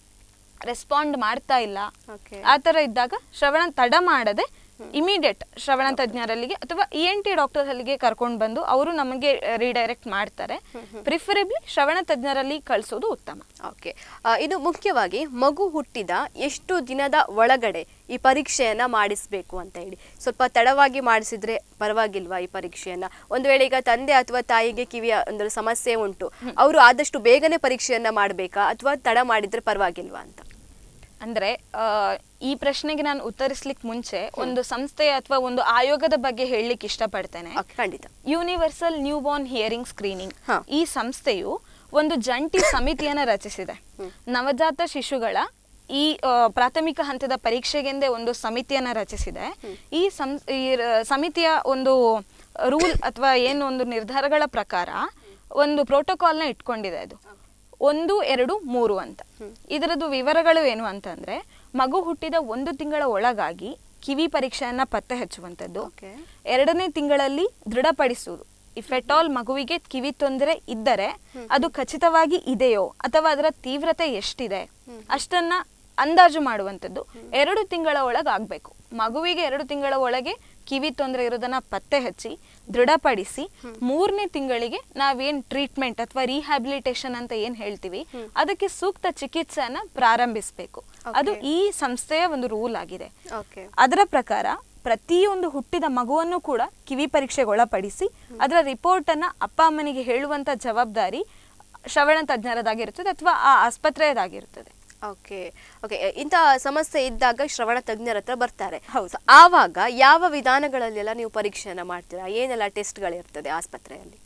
ರೆಸ್ಪಾಂಡ್ ಮಾಡ್ತಾ ಇಲ್ಲ Okay. ಆ ಥರ ಇದ್ದಾಗ ಶ್ರವಣ ತಡ ಮಾಡದೆ ಇಮಿಡಿಯೇಟ್ ಶ್ರವಣ ತಜ್ಞರಲ್ಲಿಗೆ ಅಥವಾ ಇ ಎನ್ ಟಿ ಡಾಕ್ಟರ್ ಅಲ್ಲಿಗೆ ಕರ್ಕೊಂಡು ಬಂದು ಅವರು ನಮಗೆ ರೀಡೈರೆಕ್ಟ್ ಮಾಡ್ತಾರೆ ಪ್ರಿಫರೇಬ್ಲಿ ಶ್ರವಣ ತಜ್ಞರಲ್ಲಿ ಕಳಿಸೋದು ಉತ್ತಮ ಓಕೆ ಇನ್ನು ಮುಖ್ಯವಾಗಿ ಮಗು ಹುಟ್ಟಿದ ಎಷ್ಟು ದಿನದ ಒಳಗಡೆ ಈ ಪರೀಕ್ಷೆಯನ್ನ ಮಾಡಿಸ್ಬೇಕು ಅಂತ ಹೇಳಿ ಸ್ವಲ್ಪ ತಡವಾಗಿ ಮಾಡಿಸಿದ್ರೆ ಪರವಾಗಿಲ್ವಾ ಈ ಪರೀಕ್ಷೆಯನ್ನ ಒಂದು ವೇಳೆ ಈಗ ತಂದೆ ಅಥವಾ ತಾಯಿಗೆ ಕಿವಿಯ ಒಂದು ಸಮಸ್ಯೆ ಉಂಟು ಅವರು ಆದಷ್ಟು ಬೇಗನೆ ಪರೀಕ್ಷೆಯನ್ನ ಮಾಡಬೇಕಾ ಅಥವಾ ತಡ ಮಾಡಿದ್ರೆ ಪರವಾಗಿಲ್ವಾ ಅಂತ ಅಂದ್ರೆ ಆ, ಈ ಪ್ರಶ್ನೆಗೆ ನಾನು ಉತ್ತರಿಸ್ಲಿಕ್ಕೆ ಮುಂಚೆ ಒಂದು ಸಂಸ್ಥೆಯ ಅಥವಾ ಒಂದು ಆಯೋಗದ ಬಗ್ಗೆ ಹೇಳಲಿಕ್ಕೆ ಇಷ್ಟಪಡ್ತೇನೆ Okay, ಖಂಡಿತ universal newborn hearing screening ಹಾ. ಈ ಸಂಸ್ಥೆಯು ಒಂದು ಜಂಟಿ ಸಮಿತಿಯನ್ನ ರಚಿಸಿದೆ ನವಜಾತ ಶಿಶುಗಳ ಈ ಆ, ಪ್ರಾಥಮಿಕ ಹಂತದ ಪರೀಕ್ಷೆಗೆಂದೇ ಒಂದು ಸಮಿತಿಯನ್ನ ರಚಿಸಿದೆ ಈ ಸಂ ಈ ರ- ಸಮಿತಿಯ ಒಂದು ರೂಲ್ ಅಥವಾ ಏನು ಒಂದು ನಿರ್ಧಾರಗಳ ಪ್ರಕಾರ ಒಂದು ಪ್ರೋಟೋಕಾಲ್ನ ಇಟ್ಕೊಂಡಿದೆ ಅದು ಒಂದು ಎರಡು ಮೂರು ಅಂತ ಇದರದ್ದು ವಿವರಗಳು ಏನು ಅಂತಂದ್ರೆ ಮಗು ಹುಟ್ಟಿದ ಒಂದು ತಿಂಗಳ ಒಳಗಾಗಿ ಕಿವಿ ಪರೀಕ್ಷೆಯನ್ನ ಪತ್ತೆ ಹಚ್ಚುವಂಥದ್ದು Okay. ಎರಡನೇ ತಿಂಗಳಲ್ಲಿ ದೃಢಪಡಿಸುವುದು ಇಫ್ ಎಟ್ ಆಲ್ ಮಗುವಿಗೆ ಕಿವಿ ತೊಂದರೆ ಇದ್ದರೆ ಅದು ಖಚಿತವಾಗಿ ಇದೆಯೋ ಅಥವಾ ಅದರ ತೀವ್ರತೆ ಎಷ್ಟಿದೆ ಅಷ್ಟನ್ನ ಅಂದಾಜು ಮಾಡುವಂಥದ್ದು ಎರಡು ತಿಂಗಳ ಒಳಗೆ ಆಗ್ಬೇಕು ಮಗುವಿಗೆ ಎರಡು ತಿಂಗಳ ಒಳಗೆ ಕಿವಿ ತೊಂದರೆ ಇರೋದನ್ನ ಪತ್ತೆ ಹಚ್ಚಿ ದೃಢಪಡಿಸಿ ಮೂರನೇ ತಿಂಗಳಿಗೆ ನಾವೇನ್ ಟ್ರೀಟ್ಮೆಂಟ್ ಅಥವಾ ರಿಹ್ಯಾಬಿಲಿಟೇಷನ್ ಅಂತ ಏನ್ ಹೇಳ್ತೀವಿ ಅದಕ್ಕೆ ಸೂಕ್ತ ಚಿಕಿತ್ಸೆಯನ್ನ ಪ್ರಾರಂಭಿಸಬೇಕು ಅದು ಈ ಸಂಸ್ಥೆಯ ಒಂದು ರೂಲ್ ಆಗಿದೆ ಓಕೆ ಅದರ ಪ್ರಕಾರ ಪ್ರತಿಯೊಂದು ಹುಟ್ಟಿದ ಮಗುವನ್ನು ಕೂಡ ಕಿವಿ ಪರೀಕ್ಷೆಗೆ ಒಳಪಡಿಸಿ ಅದರ ರಿಪೋರ್ಟ್ ಅನ್ನ ಅಪ್ಪ ಅಮ್ಮನಿಗೆ ಹೇಳುವಂತ ಜವಾಬ್ದಾರಿ ಶ್ರವಣ ತಜ್ಞರದಾಗಿರ್ತದೆ ಅಥವಾ ಆ ಆಸ್ಪತ್ರೆಯದಾಗಿರ್ತದೆ ಓಕೆ ಓಕೆ ಇಂತಹ ಸಮಸ್ಯೆ ಇದ್ದಾಗ ಶ್ರವಣ ತಜ್ಞರ ಹತ್ರ ಬರ್ತಾರೆ ಹೌದು. So, ಆವಾಗ ಯಾವ ವಿಧಾನಗಳಲ್ಲೆಲ್ಲ ನೀವು ಪರೀಕ್ಷೆಯನ್ನ ಮಾಡ್ತೀರಾ ಏನೆಲ್ಲ ಟೆಸ್ಟ್ಗಳಿರ್ತದೆ ಆಸ್ಪತ್ರೆಯಲ್ಲಿ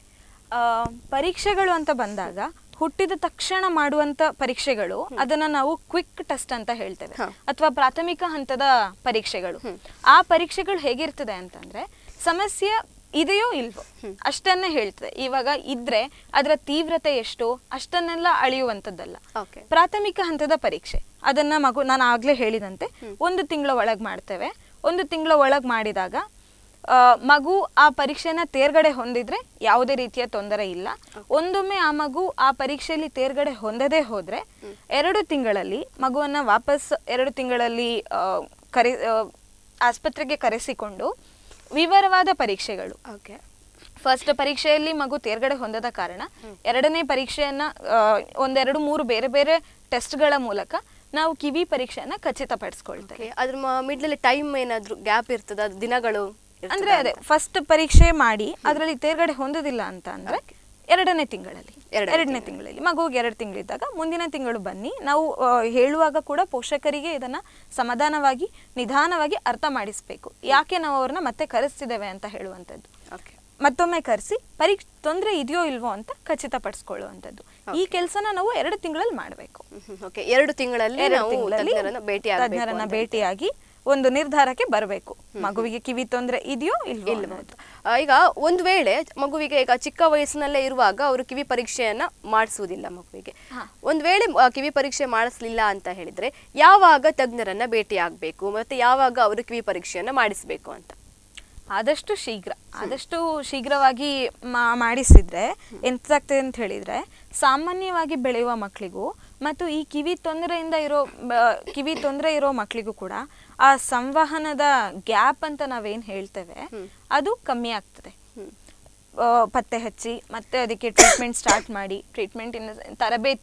ಆ, ಪರೀಕ್ಷೆಗಳು ಅಂತ ಬಂದಾಗ ಹುಟ್ಟಿದ ತಕ್ಷಣ ಮಾಡುವಂತ ಪರೀಕ್ಷೆಗಳು ಅದನ್ನ ನಾವು ಕ್ವಿಕ್ ಟೆಸ್ಟ್ ಅಂತ ಹೇಳ್ತೇವೆ ಅಥವಾ ಪ್ರಾಥಮಿಕ ಹಂತದ ಪರೀಕ್ಷೆಗಳು ಆ ಪರೀಕ್ಷೆಗಳು ಹೇಗಿರ್ತದೆ ಅಂತಂದ್ರೆ ಸಮಸ್ಯೆ ಇದೆಯೋ ಇಲ್ವೋ ಅಷ್ಟನ್ನೇ ಹೇಳ್ತದೆ ಇವಾಗ ಇದ್ರೆ ಅದರ ತೀವ್ರತೆ ಎಷ್ಟು ಅಷ್ಟನ್ನೆಲ್ಲ ಅಳಿಯುವಂಥದ್ದಲ್ಲ Okay. ಪ್ರಾಥಮಿಕ ಹಂತದ ಪರೀಕ್ಷೆ ಅದನ್ನ ಮಗು ನಾನು ಆಗ್ಲೇ ಹೇಳಿದಂತೆ ಒಂದು ತಿಂಗಳ ಒಳಗೆ ಮಾಡ್ತೇವೆ ಒಂದು ತಿಂಗಳ ಒಳಗೆ ಮಾಡಿದಾಗ ಆ, ಮಗು ಆ ಪರೀಕ್ಷೆನ ತೇರ್ಗಡೆ ಹೊಂದಿದ್ರೆ ಯಾವುದೇ ರೀತಿಯ ತೊಂದರೆ ಇಲ್ಲ ಒಂದೊಮ್ಮೆ ಆ ಮಗು ಆ ಪರೀಕ್ಷೆಯಲ್ಲಿ ತೇರ್ಗಡೆ ಹೊಂದದೇ ಹೋದ್ರೆ ಎರಡು ತಿಂಗಳಲ್ಲಿ ಮಗುವನ್ನ ವಾಪಸ್ ಎರಡು ತಿಂಗಳಲ್ಲಿ ಆ, ಕರೆ ಆ, ಆಸ್ಪತ್ರೆಗೆ ಕರೆಸಿಕೊಂಡು ವಿವರವಾದ ಪರೀಕ್ಷೆಗಳು ಓಕೆ ಫಸ್ಟ್ ಪರೀಕ್ಷೆಯಲ್ಲಿ ಮಗು ತೇರ್ಗಡೆ ಹೊಂದದ ಕಾರಣ ಎರಡನೇ ಪರೀಕ್ಷೆಯನ್ನ ಆ, ಒಂದೆರಡು ಮೂರು ಬೇರೆ ಬೇರೆ ಟೆಸ್ಟ್ಗಳ ಮೂಲಕ ನಾವು ಕಿವಿ ಪರೀಕ್ಷೆಯನ್ನ ಖಚಿತಪಡಿಸ್ಕೊಳ್ತೇವೆ ಅದ್ರ ಮಿಡ್ಲಲ್ಲಿ ಟೈಮ್ ಏನಾದ್ರು ಗ್ಯಾಪ್ ಇರ್ತದ ಅದು ದಿನಗಳು ಇರ್ತದಾ ಅಂದ್ರೆ ಅದೇ ಅಂತ? ಫಸ್ಟ್ ಪರೀಕ್ಷೆ ಮಾಡಿ ಅದರಲ್ಲಿ ತೇರ್ಗಡೆ ಹೊಂದದಿಲ್ಲ ಅಂತ ಅಂದ್ರೆ ಎರಡನೇ ತಿಂಗಳಲ್ಲಿ ಎರಡನೇ ಎರಡನೇ ತಿಂಗಳಲ್ಲಿ ಮಗುವಿಗೆ ಎರಡು ತಿಂಗಳಿದ್ದಾಗ ಮುಂದಿನ ತಿಂಗಳು ಬನ್ನಿ ನಾವು ಆ, ಹೇಳುವಾಗ ಕೂಡ ಪೋಷಕರಿಗೆ ಇದನ್ನ ಸಮಾಧಾನವಾಗಿ ನಿಧಾನವಾಗಿ ಅರ್ಥ ಮಾಡಿಸ್ಬೇಕು ಯಾಕೆ ನಾವು ಅವ್ರನ್ನ ಮತ್ತೆ ಕರೆಸ್ತಿದ್ದೇವೆ ಅಂತ ಹೇಳುವಂಥದ್ದು Okay. ಮತ್ತೊಮ್ಮೆ ಕರೆಸಿ ಪರೀಕ್ಷೆ ತೊಂದರೆ ಇದೆಯೋ ಇಲ್ವೋ ಅಂತ ಖಚಿತಪಡಿಸ್ಕೊಳ್ಳುವಂಥದ್ದು ಈ ಕೆಲಸನ ನಾವು ಎರಡು ತಿಂಗಳಲ್ಲಿ ಮಾಡಬೇಕು ಹ್ಮ್, okay. ಎರಡು ತಿಂಗಳಲ್ಲಿ ಎರಡು ನಾವು ತಿಂಗಳಲ್ಲಿ ತಜ್ಞರನ್ನ ಭೇಟಿ ತಜ್ಞರನ್ನ ಭೇಟಿಯಾಗಿ ಒಂದು ನಿರ್ಧಾರಕ್ಕೆ ಬರಬೇಕು ಮಗುವಿಗೆ ಕಿವಿ ತೊಂದರೆ ಇದೆಯೋ ಇಲ್ವೋ ಅನ್ನೋದು. ಈಗ ಒಂದು ವೇಳೆ ಮಗುವಿಗೆ ಈಗ ಚಿಕ್ಕ ವಯಸ್ಸಿನಲ್ಲೇ ಇರುವಾಗ ಅವರು ಕಿವಿ ಪರೀಕ್ಷೆಯನ್ನ ಮಾಡಿಸುವುದಿಲ್ಲ ಮಗುವಿಗೆ ಒಂದು ವೇಳೆ ಆ, ಕಿವಿ ಪರೀಕ್ಷೆ ಮಾಡಿಸ್ಲಿಲ್ಲ ಅಂತ ಹೇಳಿದ್ರೆ ಯಾವಾಗ ತಜ್ಞರನ್ನ ಭೇಟಿ ಆಗ್ಬೇಕು ಮತ್ತೆ ಯಾವಾಗ ಅವರು ಕಿವಿ ಪರೀಕ್ಷೆಯನ್ನ ಮಾಡಿಸ್ಬೇಕು ಅಂತ ಆದಷ್ಟು ಶೀಘ್ರ ಆದಷ್ಟು ಶೀಘ್ರವಾಗಿ ಮಾ- ಮಾಡಿಸಿದ್ರೆ ಎಂತಾಗ್ತದೆ ಅಂತ ಹೇಳಿದ್ರೆ ಸಾಮಾನ್ಯವಾಗಿ ಬೆಳೆಯುವ ಮಕ್ಕಳಿಗೂ ಮತ್ತು ಈ ಕಿವಿ ತೊಂದರೆಯಿಂದ ಇರೋ ಬ- ಕಿವಿ ತೊಂದರೆ ಇರೋ ಮಕ್ಕಳಿಗೂ ಕೂಡ ಆ ಸಂವಹನದ ಗ್ಯಾಪ್ ಅಂತ ನಾವೇನ್ ಹೇಳ್ತೇವೆ ಅದು ಕಮ್ಮಿ ಆಗ್ತದೆ ಆ, ಪತ್ತೆ ಹಚ್ಚಿ ಮತ್ತೆ ಅದಕ್ಕೆ ಟ್ರೀಟ್ಮೆಂಟ್ ಸ್ಟಾರ್ಟ್ ಮಾಡಿ ಟ್ರೀಟ್ಮೆಂಟ್ ಇನ್ ತರಬೇತಿ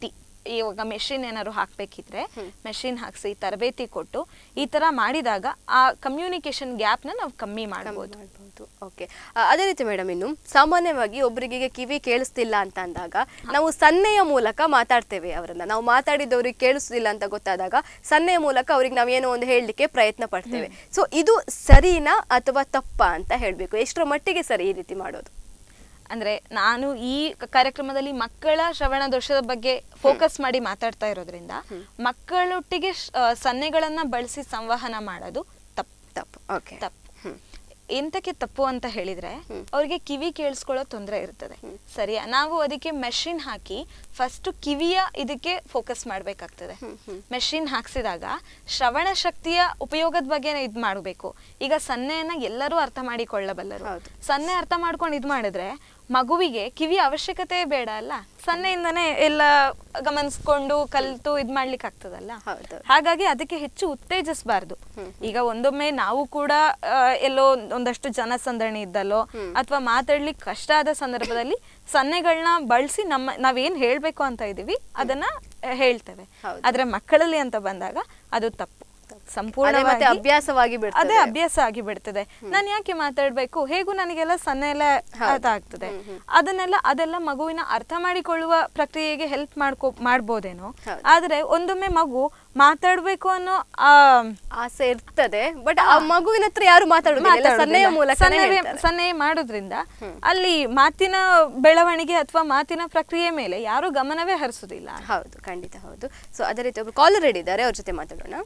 ಇವಾಗ ಮೆಷಿನ್ ಏನಾದ್ರು ಹಾಕ್ಬೇಕಿದ್ರೆ ಮೆಷಿನ್ ಹಾಕ್ಸಿ ತರಬೇತಿ ಕೊಟ್ಟು ಈ ತರ ಮಾಡಿದಾಗ ಆ ಕಮ್ಯುನಿಕೇಶನ್ ಗ್ಯಾಪ್ನ ನಾವು ಕಮ್ಮಿ ಮಾಡ್ಬೋದು ಮಾಡ್ಬೋದು ಓಕೆ ಅದೇ ರೀತಿ ಮೇಡಮ್ ಇನ್ನು ಸಾಮಾನ್ಯವಾಗಿ ಒಬ್ಬರಿಗೆ ಕಿವಿ ಕೇಳಿಸ್ತಿಲ್ಲ ಅಂತ ಅಂದಾಗ ನಾವು ಸನ್ನೆಯ ಮೂಲಕ ಮಾತಾಡ್ತೇವೆ ಅವರನ್ನ ನಾವು ಮಾತಾಡಿದವ್ರಿಗೆ ಕೇಳಿಸ್ತಿಲ್ಲ ಅಂತ ಗೊತ್ತಾದಾಗ ಸನ್ನೆಯ ಮೂಲಕ ಅವ್ರಿಗೆ ನಾವೇನೋ ಒಂದು ಹೇಳಲಿಕ್ಕೆ ಪ್ರಯತ್ನ ಪಡ್ತೇವೆ ಸೊ ಇದು ಸರಿನಾ ಅಥವಾ ತಪ್ಪಾ ಅಂತ ಹೇಳಬೇಕು ಎಷ್ಟರ ಮಟ್ಟಿಗೆ ಸರಿ ಈ ರೀತಿ ಮಾಡೋದು ಅಂದ್ರೆ ನಾನು ಈ ಕ- ಕಾರ್ಯಕ್ರಮದಲ್ಲಿ ಮಕ್ಕಳ ಶ್ರವಣ ದೋಷದ ಬಗ್ಗೆ ಫೋಕಸ್ ಮಾಡಿ ಮಾತಾಡ್ತಾ ಇರೋದ್ರಿಂದ ಮಕ್ಕಳೊಟ್ಟಿಗೆ ಶ್- ಆ, ಸನ್ನೆಗಳನ್ನ ಬಳಸಿ ಸಂವಹನ ಮಾಡೋದು ತಪ್ಪು ತಪ್ಪು ಓಕೆ ತಪ್ಪು ಎಂತಕ್ಕೆ ತಪ್ಪು ಅಂತ ಹೇಳಿದ್ರೆ ಅವ್ರಿಗೆ ಕಿವಿ ಕೇಳಿಸ್ಕೊಳ್ಳೋ ತೊಂದರೆ ಇರ್ತದೆ ಸರಿಯಾ ನಾವು ಅದಕ್ಕೆ ಮೆಷಿನ್ ಹಾಕಿ ಫಸ್ಟ್ ಕಿವಿಯ ಇದಕ್ಕೆ ಫೋಕಸ್ ಮಾಡ್ಬೇಕಾಗ್ತದೆ ಮೆಷಿನ್ ಹಾಕ್ಸಿದಾಗ ಶ್ರವಣ ಶಕ್ತಿಯ ಉಪಯೋಗದ ಬಗ್ಗೆ ಇದ್ ಮಾಡಬೇಕು ಈಗ ಸನ್ನೆಯನ್ನ ಎಲ್ಲರೂ ಅರ್ಥ ಮಾಡಿಕೊಳ್ಳಬಲ್ಲರು ಹೌದು. ಸನ್ನೆ ಅರ್ಥ ಮಾಡ್ಕೊಂಡು ಇದ್ ಮಾಡಿದ್ರೆ ಮಗುವಿಗೆ ಕಿವಿ ಅವಶ್ಯಕತೆ ಬೇಡ ಅಲ್ಲ ಸನ್ನೆಯಿಂದನೇ ಎಲ್ಲ ಗಮನಿಸ್ಕೊಂಡು ಕಲ್ತು ಇದ್ ಮಾಡ್ಲಿಕ್ಕೆ ಆಗ್ತದಲ್ಲ ಹೌದು. ಹಾಗಾಗಿ ಅದಕ್ಕೆ ಹೆಚ್ಚು ಉತ್ತೇಜಿಸಬಾರ್ದು ಈಗ ಒಂದೊಮ್ಮೆ ನಾವು ಕೂಡ ಆ, ಎಲ್ಲೋ ಒಂದಷ್ಟು ಜನಸಂದಣಿ ಇದ್ದಲ್ಲೋ ಅಥವಾ ಮಾತಾಡ್ಲಿಕ್ಕೆ ಕಷ್ಟ ಆದ ಸಂದರ್ಭದಲ್ಲಿ ಸನ್ನೆಗಳನ್ನ ಬಳಸಿ ನಮ್ಮ ನಾವೇನ್ ಹೇಳ್ಬೇಕು ಅಂತ ಇದೀವಿ ಅದನ್ನ ಆ, ಹೇಳ್ತೇವೆ ಹೌದು. ಆದ್ರೆ ಮಕ್ಕಳಲ್ಲಿ ಅಂತ ಬಂದಾಗ ಅದು ತಪ್ಪು ಅದೇ ಮತ್ತೆ ಸಂಪೂರ್ಣವಾಗಿ ಅಭ್ಯಾಸವಾಗಿ ಬಿಡ್ತದೆ. ಅದೇ ಅಭ್ಯಾಸ ಆಗಿ ಬಿಡ್ತದೆ ನಾನು ಯಾಕೆ ಮಾತಾಡ್ಬೇಕು ಹೇಗೂ ನನಗೆಲ್ಲ ಸನ್ನೆ ಎಲ್ಲ ಅರ್ಥ ಆಗ್ತದೆ ಅದನ್ನೆಲ್ಲ ಅದೆಲ್ಲ ಮಗುವಿನ ಅರ್ಥ ಮಾಡಿಕೊಳ್ಳುವ ಪ್ರಕ್ರಿಯೆಗೆ ಹೆಲ್ಪ್ ಮಾಡ್ಕೋ ಮಾಡ್ಬೋದೇನೋ ಹೌದು. ಆದ್ರೆ ಒಂದೊಮ್ಮೆ ಮಗು ಮಾತಾಡ್ಬೇಕು ಅನ್ನೋ ಆ ಆಸೆ ಇರ್ತದೆ ಬಟ್ ಆ ಮಗುವಿನ ಹತ್ರ ಯಾರು ಮಾತಾಡುದಿಲ್ಲ ಎಲ್ಲ ಸನ್ನೆಯ ಮೂಲಕ ಸನ್ನೆ ಸನ್ನೆ ಮಾಡೋದ್ರಿಂದ ಅಲ್ಲಿ ಮಾತಿನ ಬೆಳವಣಿಗೆ ಅಥವಾ ಮಾತಿನ ಪ್ರಕ್ರಿಯೆ ಮೇಲೆ ಯಾರು ಗಮನವೇ ಹರಿಸುದಿಲ್ಲ ಹೌದು ಖಂಡಿತ ಹೌದು ಸೊ ಅದೇ ರೀತಿ ಒಬ್ರು ಕಾಲರ್ ಇದ್ದಾರೆ ಅವ್ರ ಜೊತೆ ಮಾತಾಡೋಣ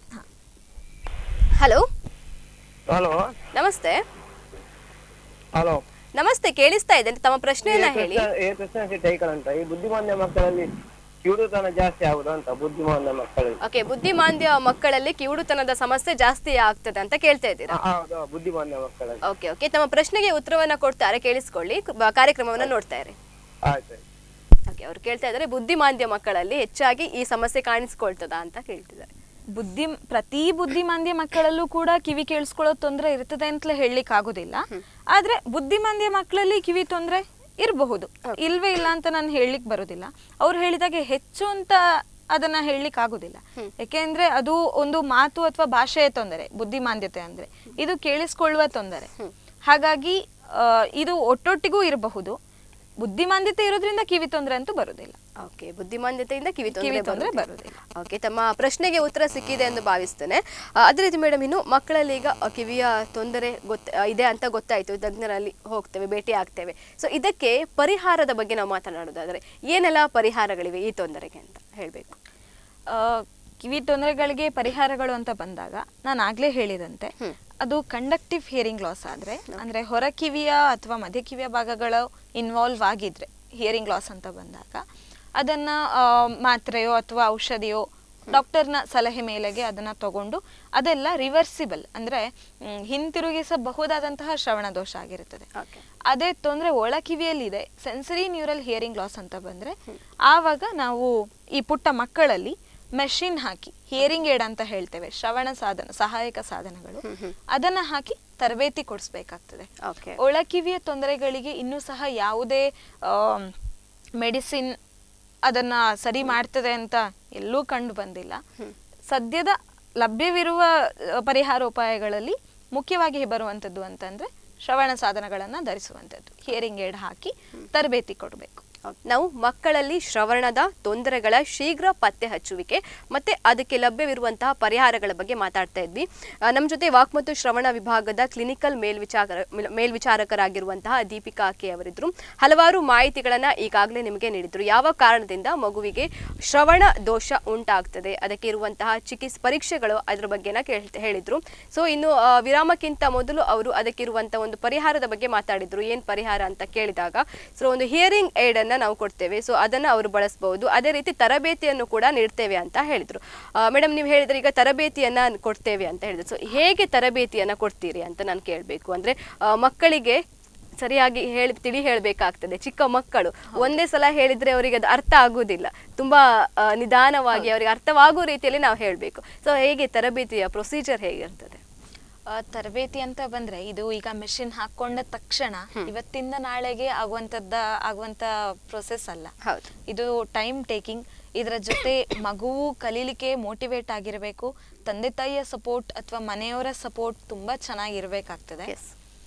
ಹಲೋ ಹಲೋ ನಮಸ್ತೆ ಹಲೋ ನಮಸ್ತೆ ಕೇಳಿಸ್ತಾ ಇದೆ ತಮ್ಮ ಪ್ರಶ್ನೆಯನ್ನ ಹೇಳಿ ಏ ಕೃಷ್ಣ ಶೆಟ್ಟಿ ಐಕಲ್ ಅಂತ ಈ ಬುದ್ಧಿಮಾನ್ಯ ಮಕ್ಕಳಲ್ಲಿ ಕಿವುಡುತನ ಜಾಸ್ತಿ ಆಗುದು ಅಂತ ಬುದ್ಧಿಮಾನ್ಯ ಮಕ್ಕಳಲ್ಲಿ ಓಕೆ ಬುದ್ಧಿಮಾಂದ್ಯ ಮಕ್ಕಳಲ್ಲಿ ಕಿವುಡುತನದ ಸಮಸ್ಯೆ ಜಾಸ್ತಿ ಆಗ್ತದೆ ಅಂತ ಕೇಳ್ತಾ ಇದ್ದೀರಾ ಆ, ಹೌದು ಬುದ್ಧಿಮಾನ್ಯ ಮಕ್ಕಳಲ್ಲಿ ಓಕೆ ಓಕೆ ತಮ್ಮ ಪ್ರಶ್ನೆಗೆ ಉತ್ತರವನ್ನ ಕೊಡ್ತಾರೆ ಕೇಳಿಸ್ಕೊಳ್ಳಿ ಬ- ಕಾರ್ಯಕ್ರಮವನ್ನ ನೋಡ್ತಾ ಇರಿ ಆಯ್ತು ಆಯ್ತು. ಓಕೆ ಅವ್ರು ಕೇಳ್ತಾ ಇದ್ದಾರೆ ಬುದ್ಧಿಮಾಂದ್ಯ ಮಕ್ಕಳಲ್ಲಿ ಹೆಚ್ಚಾಗಿ ಈ ಸಮಸ್ಯೆ ಕಾಣಿಸ್ಕೊಳ್ತದ ಅಂತ ಕೇಳ್ತಿದ್ದಾರೆ ಬುದ್ಧಿ ಪ್ರತಿ ಬುದ್ಧಿಮಾಂದ್ಯ ಮಕ್ಕಳಲ್ಲೂ ಕೂಡ ಕಿವಿ ಕೇಳಿಸ್ಕೊಳ್ಳೋ ತೊಂದರೆ ಇರ್ತದೆ ಅಂತಲೇ ಹೇಳಲಿಕ್ಕೆ ಆಗುದಿಲ್ಲ ಆದ್ರೆ ಬುದ್ಧಿಮಾಂದ್ಯ ಮಕ್ಕಳಲ್ಲಿ ಕಿವಿ ತೊಂದರೆ ಇರಬಹುದು ಇಲ್ವೇ ಇಲ್ಲ ಅಂತ ನಾನು ಹೇಳಲಿಕ್ಕೆ ಬರೋದಿಲ್ಲ ಅವ್ರು ಹೇಳಿದಾಗೆ ಹೆಚ್ಚು ಅಂತ ಅದನ್ನ ಹೇಳಲಿಕ್ಕೆ ಆಗುದಿಲ್ಲ ಯಾಕೆಂದ್ರೆ ಅದು ಒಂದು ಮಾತು ಅಥವಾ ಭಾಷೆಯ ತೊಂದರೆ ಬುದ್ಧಿಮಾಂದ್ಯತೆ ಅಂದ್ರೆ ಇದು ಕೇಳಿಸ್ಕೊಳ್ಳುವ ತೊಂದರೆ ಹಾಗಾಗಿ ಆ, ಇದು ಒಟ್ಟೊಟ್ಟಿಗೂ ಇರಬಹುದು ಬುದ್ಧಿಮಾಂದ್ಯತೆ ಇರೋದ್ರಿಂದ ಕಿವಿ ತೊಂದರೆ ಅಂತೂ ಬರುದಿಲ್ಲ ಓಕೆ ಬುದ್ಧಿಮಾಂದ್ಯತೆಯಿಂದ ಕಿವಿ ಕಿವಿ ತೊಂದ್ರೆ ತೊಂದರೆ ಬರುವುದಿಲ್ಲ. ಓಕೆ ತಮ್ಮ ಪ್ರಶ್ನೆಗೆ ಉತ್ತರ ಸಿಕ್ಕಿದೆ ಎಂದು ಭಾವಿಸ್ತೇನೆ ಆ, ಅದೇ ರೀತಿ ಮೇಡಮ್ ಇನ್ನು ಮಕ್ಕಳಲ್ಲಿ ಈಗ ಆ, ಕಿವಿಯ ತೊಂದರೆ ಗೊತ್ತ ಆ, ಇದೆ ಅಂತ ಗೊತ್ತಾಯ್ತು ತಜ್ಞರಲ್ಲಿ ಹೋಗ್ತೇವೆ ಭೇಟಿ ಆಗ್ತೇವೆ ಸೊ ಇದಕ್ಕೆ ಪರಿಹಾರದ ಬಗ್ಗೆ ನಾವು ಮಾತನಾಡೋದಾದ್ರೆ ಏನೆಲ್ಲ ಪರಿಹಾರಗಳಿವೆ ಈ ತೊಂದರೆಗೆ ಅಂತ ಹೇಳಬೇಕು ಆ, ಕಿವಿ ತೊಂದರೆಗಳಿಗೆ ಪರಿಹಾರಗಳು ಅಂತ ಬಂದಾಗ ನಾನು ಆಗ್ಲೇ ಹೇಳಿದಂತೆ ಅದು ಕಂಡಕ್ಟಿವ್ ಹಿಯರಿಂಗ್ ಲಾಸ್ ಆದ್ರೆ ಅಂದ್ರೆ ಹೊರ ಕಿವಿಯ ಅಥವಾ ಮಧ್ಯ ಕಿವಿಯ ಭಾಗಗಳು ಇನ್ವಾಲ್ವ್ ಆಗಿದ್ರೆ ಹಿಯರಿಂಗ್ ಲಾಸ್ ಅಂತ ಬಂದಾಗ ಅದನ್ನ ಆ, ಮಾತ್ರೆಯೋ ಅಥವಾ ಔಷಧಿಯೋ ಡಾಕ್ಟರ್ನ ಸಲಹೆ ಮೇಲೆಗೆ ಅದನ್ನ ತಗೊಂಡು ಅದೆಲ್ಲ ರಿವರ್ಸಿಬಲ್ ಅಂದ್ರೆ ಮ್, ಹಿಂತಿರುಗಿಸಬಹುದಾದಂತಹ ಶ್ರವಣ ದೋಷ ಆಗಿರುತ್ತದೆ Okay. ಅದೇ ತೊಂದರೆ ಒಳ ಕಿವಿಯಲ್ಲಿದೆ ಸೆನ್ಸರಿ ನ್ಯೂರಲ್ ಹಿಯರಿಂಗ್ ಲಾಸ್ ಅಂತ ಬಂದ್ರೆ ಆವಾಗ ನಾವು ಈ ಪುಟ್ಟ ಮಕ್ಕಳಲ್ಲಿ ಮೆಷಿನ್ ಹಾಕಿ ಹಿಯರಿಂಗ್ ಏಡ್ ಅಂತ ಹೇಳ್ತೇವೆ ಶ್ರವಣ ಸಾಧನ ಸಹಾಯಕ ಸಾಧನಗಳು ಅದನ್ನ ಹಾಕಿ ತರಬೇತಿ ಕೊಡಿಸ್ಬೇಕಾಗ್ತದೆ ಓಕೆ ಒಳ ಕಿವಿಯ ತೊಂದರೆಗಳಿಗೆ ಇನ್ನೂ ಸಹ ಯಾವುದೇ ಮೆಡಿಸಿನ್ ಅದನ್ನ ಸರಿ ಮಾಡ್ತದೆ ಅಂತ ಎಲ್ಲೂ ಕಂಡು ಬಂದಿಲ್ಲ ಸದ್ಯದ ಲಭ್ಯವಿರುವ ಆ, ಪರಿಹಾರೋಪಾಯಗಳಲ್ಲಿ ಮುಖ್ಯವಾಗಿ ಬರುವಂಥದ್ದು ಅಂತಂದ್ರೆ ಶ್ರವಣ ಸಾಧನಗಳನ್ನ ಧರಿಸುವಂಥದ್ದು ಹಿಯರಿಂಗ್ ಏಡ್ ಹಾಕಿ ತರಬೇತಿ ಕೊಡಬೇಕು ನಾವು ಮಕ್ಕಳಲ್ಲಿ ಶ್ರವಣದ ತೊಂದರೆಗಳ ಶೀಘ್ರ ಪತ್ತೆ ಹಚ್ಚುವಿಕೆ ಮತ್ತೆ ಅದಕ್ಕೆ ಲಭ್ಯವಿರುವಂತಹ ಪರಿಹಾರಗಳ ಬಗ್ಗೆ ಮಾತಾಡ್ತಾ ಇದ್ವಿ ಆ, ನಮ್ಮ ಜೊತೆ ವಾಕ್ ಮತ್ತು ಶ್ರವಣ ವಿಭಾಗದ ಕ್ಲಿನಿಕಲ್ ಮೇಲ್ವಿಚಾರ ಮೇಲ್ವಿಚಾರಕರಾಗಿರುವಂತಹ ದೀಪಿಕಾ ಕೆ ಅವರಿದ್ರು ಹಲವಾರು ಮಾಹಿತಿಗಳನ್ನ ಈಗಾಗಲೇ ನಿಮಗೆ ನೀಡಿದ್ರು ಯಾವ ಕಾರಣದಿಂದ ಮಗುವಿಗೆ ಶ್ರವಣ ದೋಷ ಉಂಟಾಗ್ತದೆ ಅದಕ್ಕೆ ಇರುವಂತಹ ಚಿಕಿತ್ಸೆ ಪರೀಕ್ಷೆಗಳು ಅದರ ಬಗ್ಗೆನ ಕೇಳ್ತ ಹೇಳಿದ್ರು ಸೊ ಇನ್ನು ಆ, ವಿರಾಮಕ್ಕಿಂತ ಮೊದಲು ಅವರು ಅದಕ್ಕಿರುವಂತಹ ಒಂದು ಪರಿಹಾರದ ಬಗ್ಗೆ ಮಾತಾಡಿದ್ರು ಏನ್ ಪರಿಹಾರ ಅಂತ ಕೇಳಿದಾಗ ಸೊ ಒಂದು ಹಿಯರಿಂಗ್ ಏಡ್ ಅನ್ನ ನಾವು ಕೊಡ್ತೇವೆ ಸೊ ಅದನ್ನ ಅವರು ಬಳಸಬಹುದು ಅದೇ ರೀತಿ ತರಬೇತಿಯನ್ನು ಕೂಡ ನೀಡ್ತೇವೆ ಅಂತ ಹೇಳಿದ್ರು ಮೇಡಮ್ ನೀವು ಹೇಳಿದ್ರೆ ಈಗ ತರಬೇತಿಯನ್ನ ಕೊಡ್ತೇವೆ ಅಂತ ಹೇಳಿದ್ರು ಸೊ ಹೇಗೆ ತರಬೇತಿಯನ್ನ ಕೊಡ್ತೀರಿ ಅಂತ ನಾನು ಕೇಳಬೇಕು ಅಂದ್ರೆ ಆ, ಮಕ್ಕಳಿಗೆ ಸರಿಯಾಗಿ ಹೇಳಿ ತಿಳಿ ಹೇಳಬೇಕಾಗ್ತದೆ ಚಿಕ್ಕ ಮಕ್ಕಳು ಒಂದೇ ಸಲ ಹೇಳಿದ್ರೆ ಅವರಿಗೆ ಅದು ಅರ್ಥ ಆಗುವುದಿಲ್ಲ ತುಂಬಾ ಆ, ನಿಧಾನವಾಗಿ ಅವರಿಗೆ ಅರ್ಥವಾಗುವ ರೀತಿಯಲ್ಲಿ ನಾವು ಹೇಳಬೇಕು ಸೊ ಹೇಗೆ ತರಬೇತಿಯ ಪ್ರೊಸೀಜರ್ ಹೇಗಿರ್ತದೆ ಆ, ತರಬೇತಿ ಅಂತ ಬಂದ್ರೆ ಇದು ಈಗ ಮೆಷಿನ್ ಹಾಕೊಂಡ ತಕ್ಷಣ ಇವತ್ತಿಂದ ನಾಳೆಗೆ ಆಗುವಂತದ್ದ ಆಗುವಂತ ಪ್ರೊಸೆಸ್ ಅಲ್ಲ ಹೌದು ಇದು ಟೈಮ್ ಟೇಕಿಂಗ್ ಇದರ ಜೊತೆ ಮಗುವು ಕಲೀಲಿಕ್ಕೆ ಮೋಟಿವೇಟ್ ಆಗಿರಬೇಕು ತಂದೆ ತಾಯಿಯ ಸಪೋರ್ಟ್ ಅಥವಾ ಮನೆಯವರ ಸಪೋರ್ಟ್ ತುಂಬ ಚೆನ್ನಾಗಿರ್ಬೇಕಾಗ್ತದೆ ಎಸ್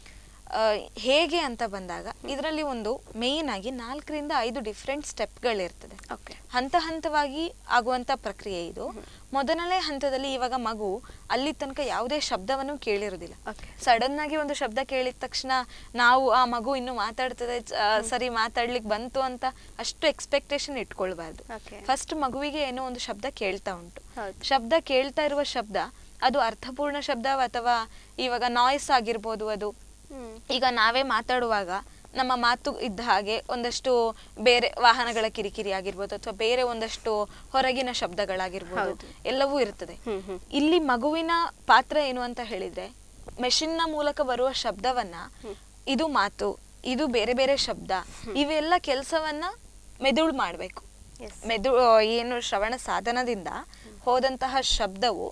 ಆ, ಹೇಗೆ ಅಂತ ಬಂದಾಗ ಇದರಲ್ಲಿ ಒಂದು ಮೇಯ್ನ್ ಆಗಿ ನಾಲ್ಕರಿಂದ ಐದು ಡಿಫ್ರೆಂಟ್ ಸ್ಟೆಪ್ಗಳಿರ್ತದೆ ಓಕೆ ಹಂತ ಹಂತವಾಗಿ ಆಗುವಂತ ಪ್ರಕ್ರಿಯೆ ಇದು ಮೊದಲನೇ ಹಂತದಲ್ಲಿ ಇವಾಗ ಮಗು ಅಲ್ಲಿ ತನಕ ಯಾವುದೇ ಶಬ್ದವನ್ನು ಕೇಳಿರೋದಿಲ್ಲ Okay. ಸಡನ್ ಆಗಿ ಒಂದು ಶಬ್ದ ಕೇಳಿದ ತಕ್ಷಣ ನಾವು ಆ ಮಗು ಇನ್ನು ಮಾತಾಡ್ತದೆ ಚ- ಆ, ಸರಿ ಮಾತಾಡ್ಲಿಕ್ಕೆ ಬಂತು ಅಂತ ಅಷ್ಟು ಎಕ್ಸ್ಪೆಕ್ಟೇಷನ್ ಇಟ್ಕೊಳ್ಬಾರ್ದು Okay. ಫಸ್ಟ್ ಮಗುವಿಗೆ ಏನೋ ಒಂದು ಶಬ್ದ ಕೇಳ್ತಾ ಉಂಟು ಹೌದು. ಶಬ್ದ ಕೇಳ್ತಾ ಇರುವ ಶಬ್ದ ಅದು ಅರ್ಥಪೂರ್ಣ ಶಬ್ದ ಅಥವಾ ಇವಾಗ ನಾಯ್ಸ್ ಆಗಿರ್ಬೋದು ಅದು ಹ್ಮ್ ಈಗ ನಾವೇ ಮಾತಾಡುವಾಗ ನಮ್ಮ ಮಾತು ಇದ್ದ ಹಾಗೆ ಒಂದಷ್ಟು ಬೇರೆ ವಾಹನಗಳ ಕಿರಿಕಿರಿ ಆಗಿರ್ಬೋದು ಅಥವಾ ಬೇರೆ ಒಂದಷ್ಟು ಹೊರಗಿನ ಶಬ್ದಗಳಾಗಿರ್ಬೋದು ಹೌದು. ಎಲ್ಲವೂ ಇರ್ತದೆ ಹ್ಮ್, ಹ್ಮ್. ಇಲ್ಲಿ ಮಗುವಿನ ಪಾತ್ರ ಏನು ಅಂತ ಹೇಳಿದ್ರೆ ಮೆಷಿನ್ ನ ಮೂಲಕ ಬರುವ ಶಬ್ದವನ್ನ ಇದು ಮಾತು ಇದು ಬೇರೆ ಬೇರೆ ಶಬ್ದ ಇವೆಲ್ಲ ಕೆಲಸವನ್ನ ಮೆದುಳು ಮಾಡಬೇಕು Yes. ಮೆದು ಏನು ಶ್ರವಣ ಸಾಧನದಿಂದ ಹೋದಂತಹ ಶಬ್ದವು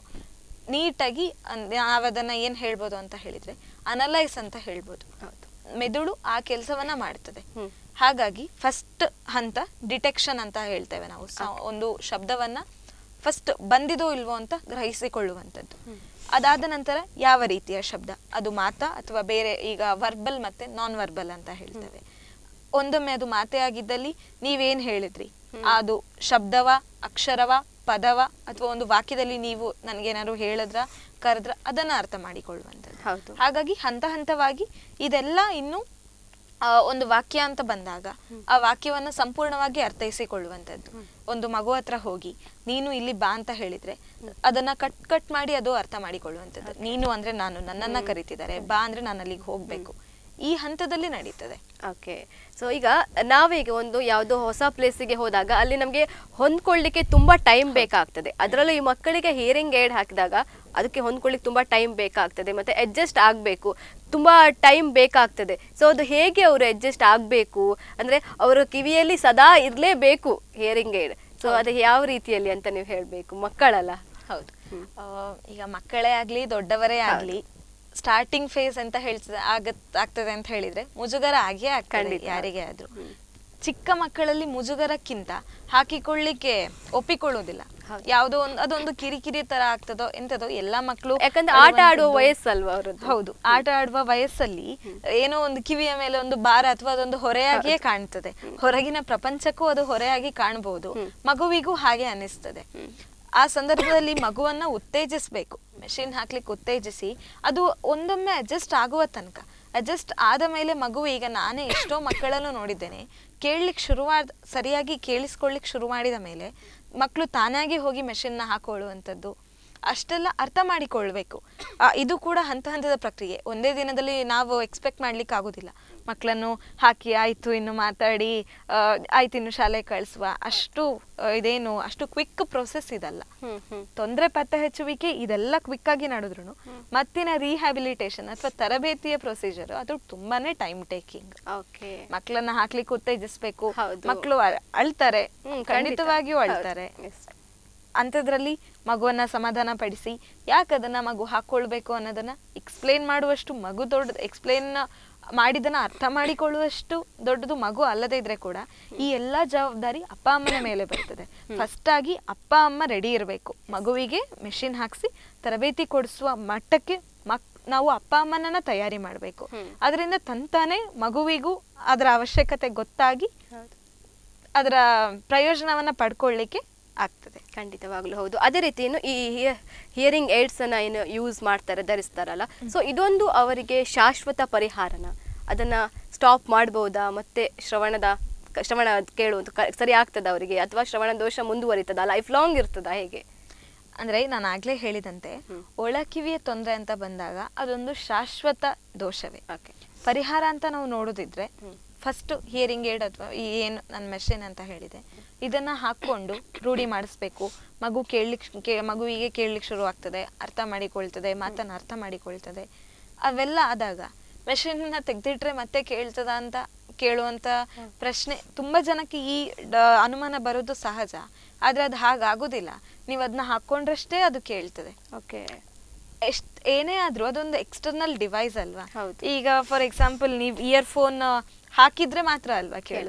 ನೀಟಾಗಿ ನಾವದನ್ನ ಏನ್ ಹೇಳ್ಬೋದು ಅಂತ ಹೇಳಿದ್ರೆ ಅನಲೈಸ್ ಅಂತ ಹೇಳ್ಬೋದು ಹೌದು ಮೆದುಳು ಆ ಕೆಲಸವನ್ನ ಮಾಡ್ತದೆ ಹ್ಮ್. ಹಾಗಾಗಿ ಫಸ್ಟ್ ಹಂತ ಡಿಟೆಕ್ಷನ್ ಅಂತ ಹೇಳ್ತೇವೆ ನಾವು ಸ- ಒಂದು ಶಬ್ದವನ್ನ ಫಸ್ಟ್ ಬಂದಿದೋ ಇಲ್ವೋ ಅಂತ ಗ್ರಹಿಸಿಕೊಳ್ಳುವಂಥದ್ದು ಅದಾದ ನಂತರ ಯಾವ ರೀತಿಯ ಶಬ್ದ ಅದು ಮಾತಾ ಅಥವಾ ಬೇರೆ ಈಗ ವರ್ಬಲ್ ಮತ್ತೆ ನಾನ್ ವರ್ಬಲ್ ಅಂತ ಹೇಳ್ತೇವೆ ಒಂದೊಮ್ಮೆ ಅದು ಮಾತೆ ಆಗಿದ್ದಲ್ಲಿ ನೀವೇನ್ ಹೇಳಿದ್ರಿ ಅದು ಶಬ್ದವ ಅಕ್ಷರವ ಪದವ ಅಥವಾ ಒಂದು ವಾಕ್ಯದಲ್ಲಿ ನೀವು ನನಗೇನಾದ್ರು ಹೇಳಿದ್ರ ಕರೆದ್ರ ಅದನ್ನ ಅರ್ಥ ಮಾಡಿಕೊಳ್ಳುವಂಥದ್ದು ಹೌದು. ಹಾಗಾಗಿ ಹಂತ ಹಂತವಾಗಿ ಇದೆಲ್ಲ ಇನ್ನು ಆ, ಒಂದು ವಾಕ್ಯ ಅಂತ ಬಂದಾಗ ಆ ವಾಕ್ಯವನ್ನ ಸಂಪೂರ್ಣವಾಗಿ ಅರ್ಥೈಸಿಕೊಳ್ಳುವಂಥದ್ದು ಒಂದು ಮಗು ಹತ್ರ ಹೋಗಿ ನೀನು ಇಲ್ಲಿ ಬಾ ಅಂತ ಹೇಳಿದ್ರೆ ಅದನ್ನ ಕಟ್ ಕಟ್ ಮಾಡಿ ಅದು ಅರ್ಥ ಮಾಡಿಕೊಳ್ಳುವಂಥದ್ದು ನೀನು ಅಂದ್ರೆ ನಾನು ನನ್ನನ್ನ ಕರಿತಿದ್ದಾರೆ ಬಾ ಅಂದ್ರೆ ನಾನು ಅಲ್ಲಿಗೆ ಹೋಗ್ಬೇಕು ಈ ಹಂತದಲ್ಲಿ ನಡೀತದೆ ಓಕೆ ಸೊ ಈಗ ನಾವೀಗ ಒಂದು ಯಾವುದೋ ಹೊಸ ಪ್ಲೇಸಿಗೆ ಹೋದಾಗ ಅಲ್ಲಿ ನಮಗೆ ಹೊಂದ್ಕೊಳ್ಳಿಕ್ಕೆ ತುಂಬಾ ಟೈಮ್ ಬೇಕಾಗ್ತದೆ ಅದರಲ್ಲೂ ಈ ಮಕ್ಕಳಿಗೆ ಹಿಯರಿಂಗ್ ಏಡ್ ಹಾಕಿದಾಗ ಅದಕ್ಕೆ ಹೊಂದ್ಕೊಳ್ಳಿಕ್ಕೆ ತುಂಬಾ ಟೈಮ್ ಬೇಕಾಗ್ತದೆ ಮತ್ತೆ ಅಡ್ಜಸ್ಟ್ ಆಗಬೇಕು ತುಂಬಾ ಟೈಮ್ ಬೇಕಾಗ್ತದೆ ಸೊ ಅದು ಹೇಗೆ ಅವರು ಅಡ್ಜಸ್ಟ್ ಆಗಬೇಕು ಅಂದ್ರೆ ಅವರ ಕಿವಿಯಲ್ಲಿ ಸದಾ ಇರಲೇಬೇಕು ಹಿಯರಿಂಗ್ ಏಡ್ ಸೊ ಅದು ಯಾವ ರೀತಿಯಲ್ಲಿ ಅಂತ ನೀವು ಹೇಳಬೇಕು ಮಕ್ಕಳಲ್ಲ ಹೌದು ಆ, ಈಗ ಮಕ್ಕಳೇ ಆಗ್ಲಿ ದೊಡ್ಡವರೇ ಆಗ್ಲಿ ಸ್ಟಾರ್ಟಿಂಗ್ ಫೇಸ್ ಅಂತ ಹೇಳ್ತದೆ ಆಗತ್ ಆಗ್ತದೆ ಅಂತ ಹೇಳಿದ್ರೆ ಮುಜುಗರ ಆಗೇ ಆಗ್ತದೆ ಖಂಡಿತ. ಯಾರಿಗೇ ಆದ್ರೂ ಚಿಕ್ಕ ಮಕ್ಕಳಲ್ಲಿ ಮುಜುಗರಕ್ಕಿಂತ ಹಾಕಿಕೊಳ್ಳಿಕ್ಕೆ ಒಪ್ಪಿಕೊಳ್ಳುವುದಿಲ್ಲ ಯಾವುದೋ ಒಂದು ಅದೊಂದು ಕಿರಿಕಿರಿ ತರ ಆಗ್ತದೋ ಎಂತದೋ ಎಲ್ಲಾ ಮಕ್ಕಳು ಯಾಕಂದ್ರೆ ಆಟ ಆಡುವ ವಯಸ್ಸಲ್ವಾ ಅವರದ್ದು ಹೌದು ಆಟ ಆಡುವ ವಯಸ್ಸಲ್ಲಿ ಏನೋ ಒಂದು ಕಿವಿಯ ಮೇಲೆ ಒಂದು ಭಾರ ಅಥವಾ ಅದೊಂದು ಹೊರೆಯಾಗಿಯೇ ಕಾಣ್ತದೆ ಹೊರಗಿನ ಪ್ರಪಂಚಕ್ಕೂ ಅದು ಹೊರೆಯಾಗಿ ಕಾಣಬಹುದು ಮಗುವಿಗೂ ಹಾಗೆ ಅನಿಸ್ತದೆ ಆ ಸಂದರ್ಭದಲ್ಲಿ ಮಗುವನ್ನ ಉತ್ತೇಜಿಸ್ಬೇಕು ಮೆಷಿನ್ ಹಾಕ್ಲಿಕ್ಕೆ ಉತ್ತೇಜಿಸಿ ಅದು ಒಂದೊಮ್ಮೆ ಅಡ್ಜಸ್ಟ್ ಆಗುವ ತನಕ ಅಡ್ಜಸ್ಟ್ ಆದ ಮೇಲೆ ಮಗು ಈಗ ನಾನೇ ಎಷ್ಟೋ ಮಕ್ಕಳನ್ನು ನೋಡಿದ್ದೇನೆ ಕೇಳಲಿಕ್ಕೆ ಶುರುವಾದ ಸರಿಯಾಗಿ ಕೇಳಿಸ್ಕೊಳ್ಳಿಕ್ಕೆ ಶುರು ಮಾಡಿದ ಮೇಲೆ ಮಕ್ಕಳು ತಾನಾಗಿ ಹೋಗಿ ಮೆಷಿನ್ನ ಹಾಕೊಳ್ಳುವಂಥದ್ದು ಅಷ್ಟೆಲ್ಲ ಅರ್ಥ ಮಾಡಿಕೊಳ್ಬೇಕು ಆ, ಇದು ಕೂಡ ಹಂತ ಹಂತದ ಪ್ರಕ್ರಿಯೆ ಒಂದೇ ದಿನದಲ್ಲಿ ನಾವು ಎಕ್ಸ್ಪೆಕ್ಟ್ ಮಾಡ್ಲಿಕ್ಕೆ ಆಗುದಿಲ್ಲ ಮಕ್ಕಳನ್ನು ಹಾಕಿ ಆಯ್ತು ಇನ್ನು ಮಾತಾಡಿ ಆ, ಆಯ್ತು ಇನ್ನು ಶಾಲೆ ಕಳಿಸುವ ಅಷ್ಟು ಆ, ಇದೇನು ಅಷ್ಟು ಕ್ವಿಕ್ ಪ್ರೊಸೆಸ್ ಇದಲ್ಲ ಹ್ಮ್ ಹ್ಮ್ ತೊಂದರೆ ಪತ್ತೆ ಹಚ್ಚುವಿಕೆ ಇದೆಲ್ಲ ಕ್ವಿಕ್ ಆಗಿ ನಡೆದ್ರು ಮತ್ತಿನ ರೀಹ್ಯಾಬಿಲಿಟೇಷನ್ ಅಥವಾ ತರಬೇತಿಯ ಪ್ರೊಸೀಜರ್ ಅದು ತುಂಬಾನೇ ಟೈಮ್ ಟೇಕಿಂಗ್ ಓಕೆ ಮಕ್ಕಳನ್ನ ಹಾಕ್ಲಿಕ್ಕೆ ಉತ್ತೇಜಿಸ್ಬೇಕು ಹೌದು. ಮಕ್ಕಳು ಅಳ್ತಾರೆ ಹ್ಮ್, ಖಂಡಿತ. ಖಂಡಿತವಾಗಿಯೂ ಹೌದು. ಅಳ್ತಾರೆ Yes. ಅಂಥದ್ರಲ್ಲಿ ಮಗುವನ್ನ ಸಮಾಧಾನ ಪಡಿಸಿ ಯಾಕೆ ಅದನ್ನ ಮಗು ಹಾಕೊಳ್ಬೇಕು ಅನ್ನೋದನ್ನ ಎಕ್ಸ್ಪ್ಲೇನ್ ಮಾಡುವಷ್ಟು ಮಗು ದೊಡ್ಡ ಎಕ್ಸ್ಪ್ಲೇನ್ ಮಾಡಿದನ್ನ ಅರ್ಥ ಮಾಡಿಕೊಳ್ಳುವಷ್ಟು ದೊಡ್ಡದು ಮಗು ಅಲ್ಲದೆ ಇದ್ರೆ ಕೂಡ ಈ ಎಲ್ಲಾ ಜವಾಬ್ದಾರಿ ಅಪ್ಪ ಅಮ್ಮನ ಮೇಲೆ ಬರ್ತದೆ ಫಸ್ಟ್ ಆಗಿ ಅಪ್ಪ ಅಮ್ಮ ರೆಡಿ ಇರಬೇಕು ಮಗುವಿಗೆ ಮೆಷಿನ್ ಹಾಕ್ಸಿ ತರಬೇತಿ ಕೊಡಿಸುವ ಮಟ್ಟಕ್ಕೆ ಮಕ್ ನಾವು ಅಪ್ಪ ಅಮ್ಮನನ್ನ ತಯಾರಿ ಮಾಡಬೇಕು ಅದರಿಂದ ತಂತಾನೆ ಮಗುವಿಗೂ ಅದರ ಅವಶ್ಯಕತೆ ಗೊತ್ತಾಗಿ ಹೌದು ಅದರ ಪ್ರಯೋಜನವನ್ನ ಪಡ್ಕೊಳ್ಳಿಕ್ಕೆ ಆಗ್ತದೆ ಖಂಡಿತವಾಗ್ಲೂ ಹೌದು ಅದೇ ರೀತಿ ಇನ್ನು ಈ ಹಿಯರಿಂಗ್ ಏಡ್ಸ್ ಅನ್ನ ಏನು ಯೂಸ್ ಮಾಡ್ತಾರೆ ಧರಿಸ್ತಾರಲ್ಲ ಸೊ ಇದೊಂದು ಅವರಿಗೆ ಶಾಶ್ವತ ಪರಿಹಾರನ ಅದನ್ನ ಸ್ಟಾಪ್ ಮಾಡ್ಬೋದಾ ಮತ್ತೆ ಶ್ರವಣದ ಕ- ಶ್ರವಣ ಕೇಳುವುದು ಕ- ಸರಿ ಆಗ್ತದ ಅವರಿಗೆ ಅಥವಾ ಶ್ರವಣ ದೋಷ ಮುಂದುವರಿತದ ಲೈಫ್ ಲಾಂಗ್ ಇರ್ತದ ಹೇಗೆ ಅಂದ್ರೆ ನಾನು ಆಗ್ಲೇ ಹೇಳಿದಂತೆ ಒಳಕಿವಿಯ ತೊಂದರೆ ಅಂತ ಬಂದಾಗ ಅದೊಂದು ಶಾಶ್ವತ ದೋಷವೇ ಓಕೆ ಪರಿಹಾರ ಅಂತ ನಾವು ನೋಡೋದಿದ್ರೆ ಫಸ್ಟ್ ಹಿಯರಿಂಗ್ ಏಡ್ ಅಥವಾ ಈ ಏನು ನನ್ನ ಮೆಷಿನ್ ಅಂತ ಹೇಳಿದೆ ಇದನ್ನ ಹಾಕೊಂಡು ರೂಢಿ ಮಾಡಿಸ್ಬೇಕು ಮಗು ಕೇಳಲಿಕ್ಕೆ ಕೇ ಮಗುವಿಗೆ ಕೇಳಲಿಕ್ಕೆ ಶುರು ಆಗ್ತದೆ ಅರ್ಥ ಮಾಡಿಕೊಳ್ತದೆ ಮಾತನ್ನ ಅರ್ಥ ಮಾಡಿಕೊಳ್ತದೆ ಅವೆಲ್ಲ ಆದಾಗ ಮೆಷಿನ್ನ ತೆಗ್ದಿಟ್ರೆ ಮತ್ತೆ ಕೇಳ್ತದ ಅಂತ ಕೇಳುವಂತ ಪ್ರಶ್ನೆ ತುಂಬಾ ಜನಕ್ಕೆ ಈ ಡ- ಅನುಮಾನ ಬರೋದು ಸಹಜ ಆದ್ರೆ ಅದು ಹಾಗಾಗುದಿಲ್ಲ ನೀವು ಅದನ್ನ ಹಾಕೊಂಡ್ರಷ್ಟೇ ಅದು ಕೇಳ್ತದೆ ಓಕೆ ಎಷ್ಟ್ ಏನೇ ಆದ್ರೂ ಅದೊಂದು ಎಕ್ಸ್ಟರ್ನಲ್ ಡಿವೈಸ್ ಅಲ್ವಾ ಹೌದು. ಈಗ ಫಾರ್ ಎಕ್ಸಾಂಪಲ್ ನೀವು ಇಯರ್ಫೋನ್ ಹಾಕಿದ್ರೆ ಮಾತ್ರ ಅಲ್ವಾ ಕೇಳುದು ಕೇಳಿಸ್ತದೆ.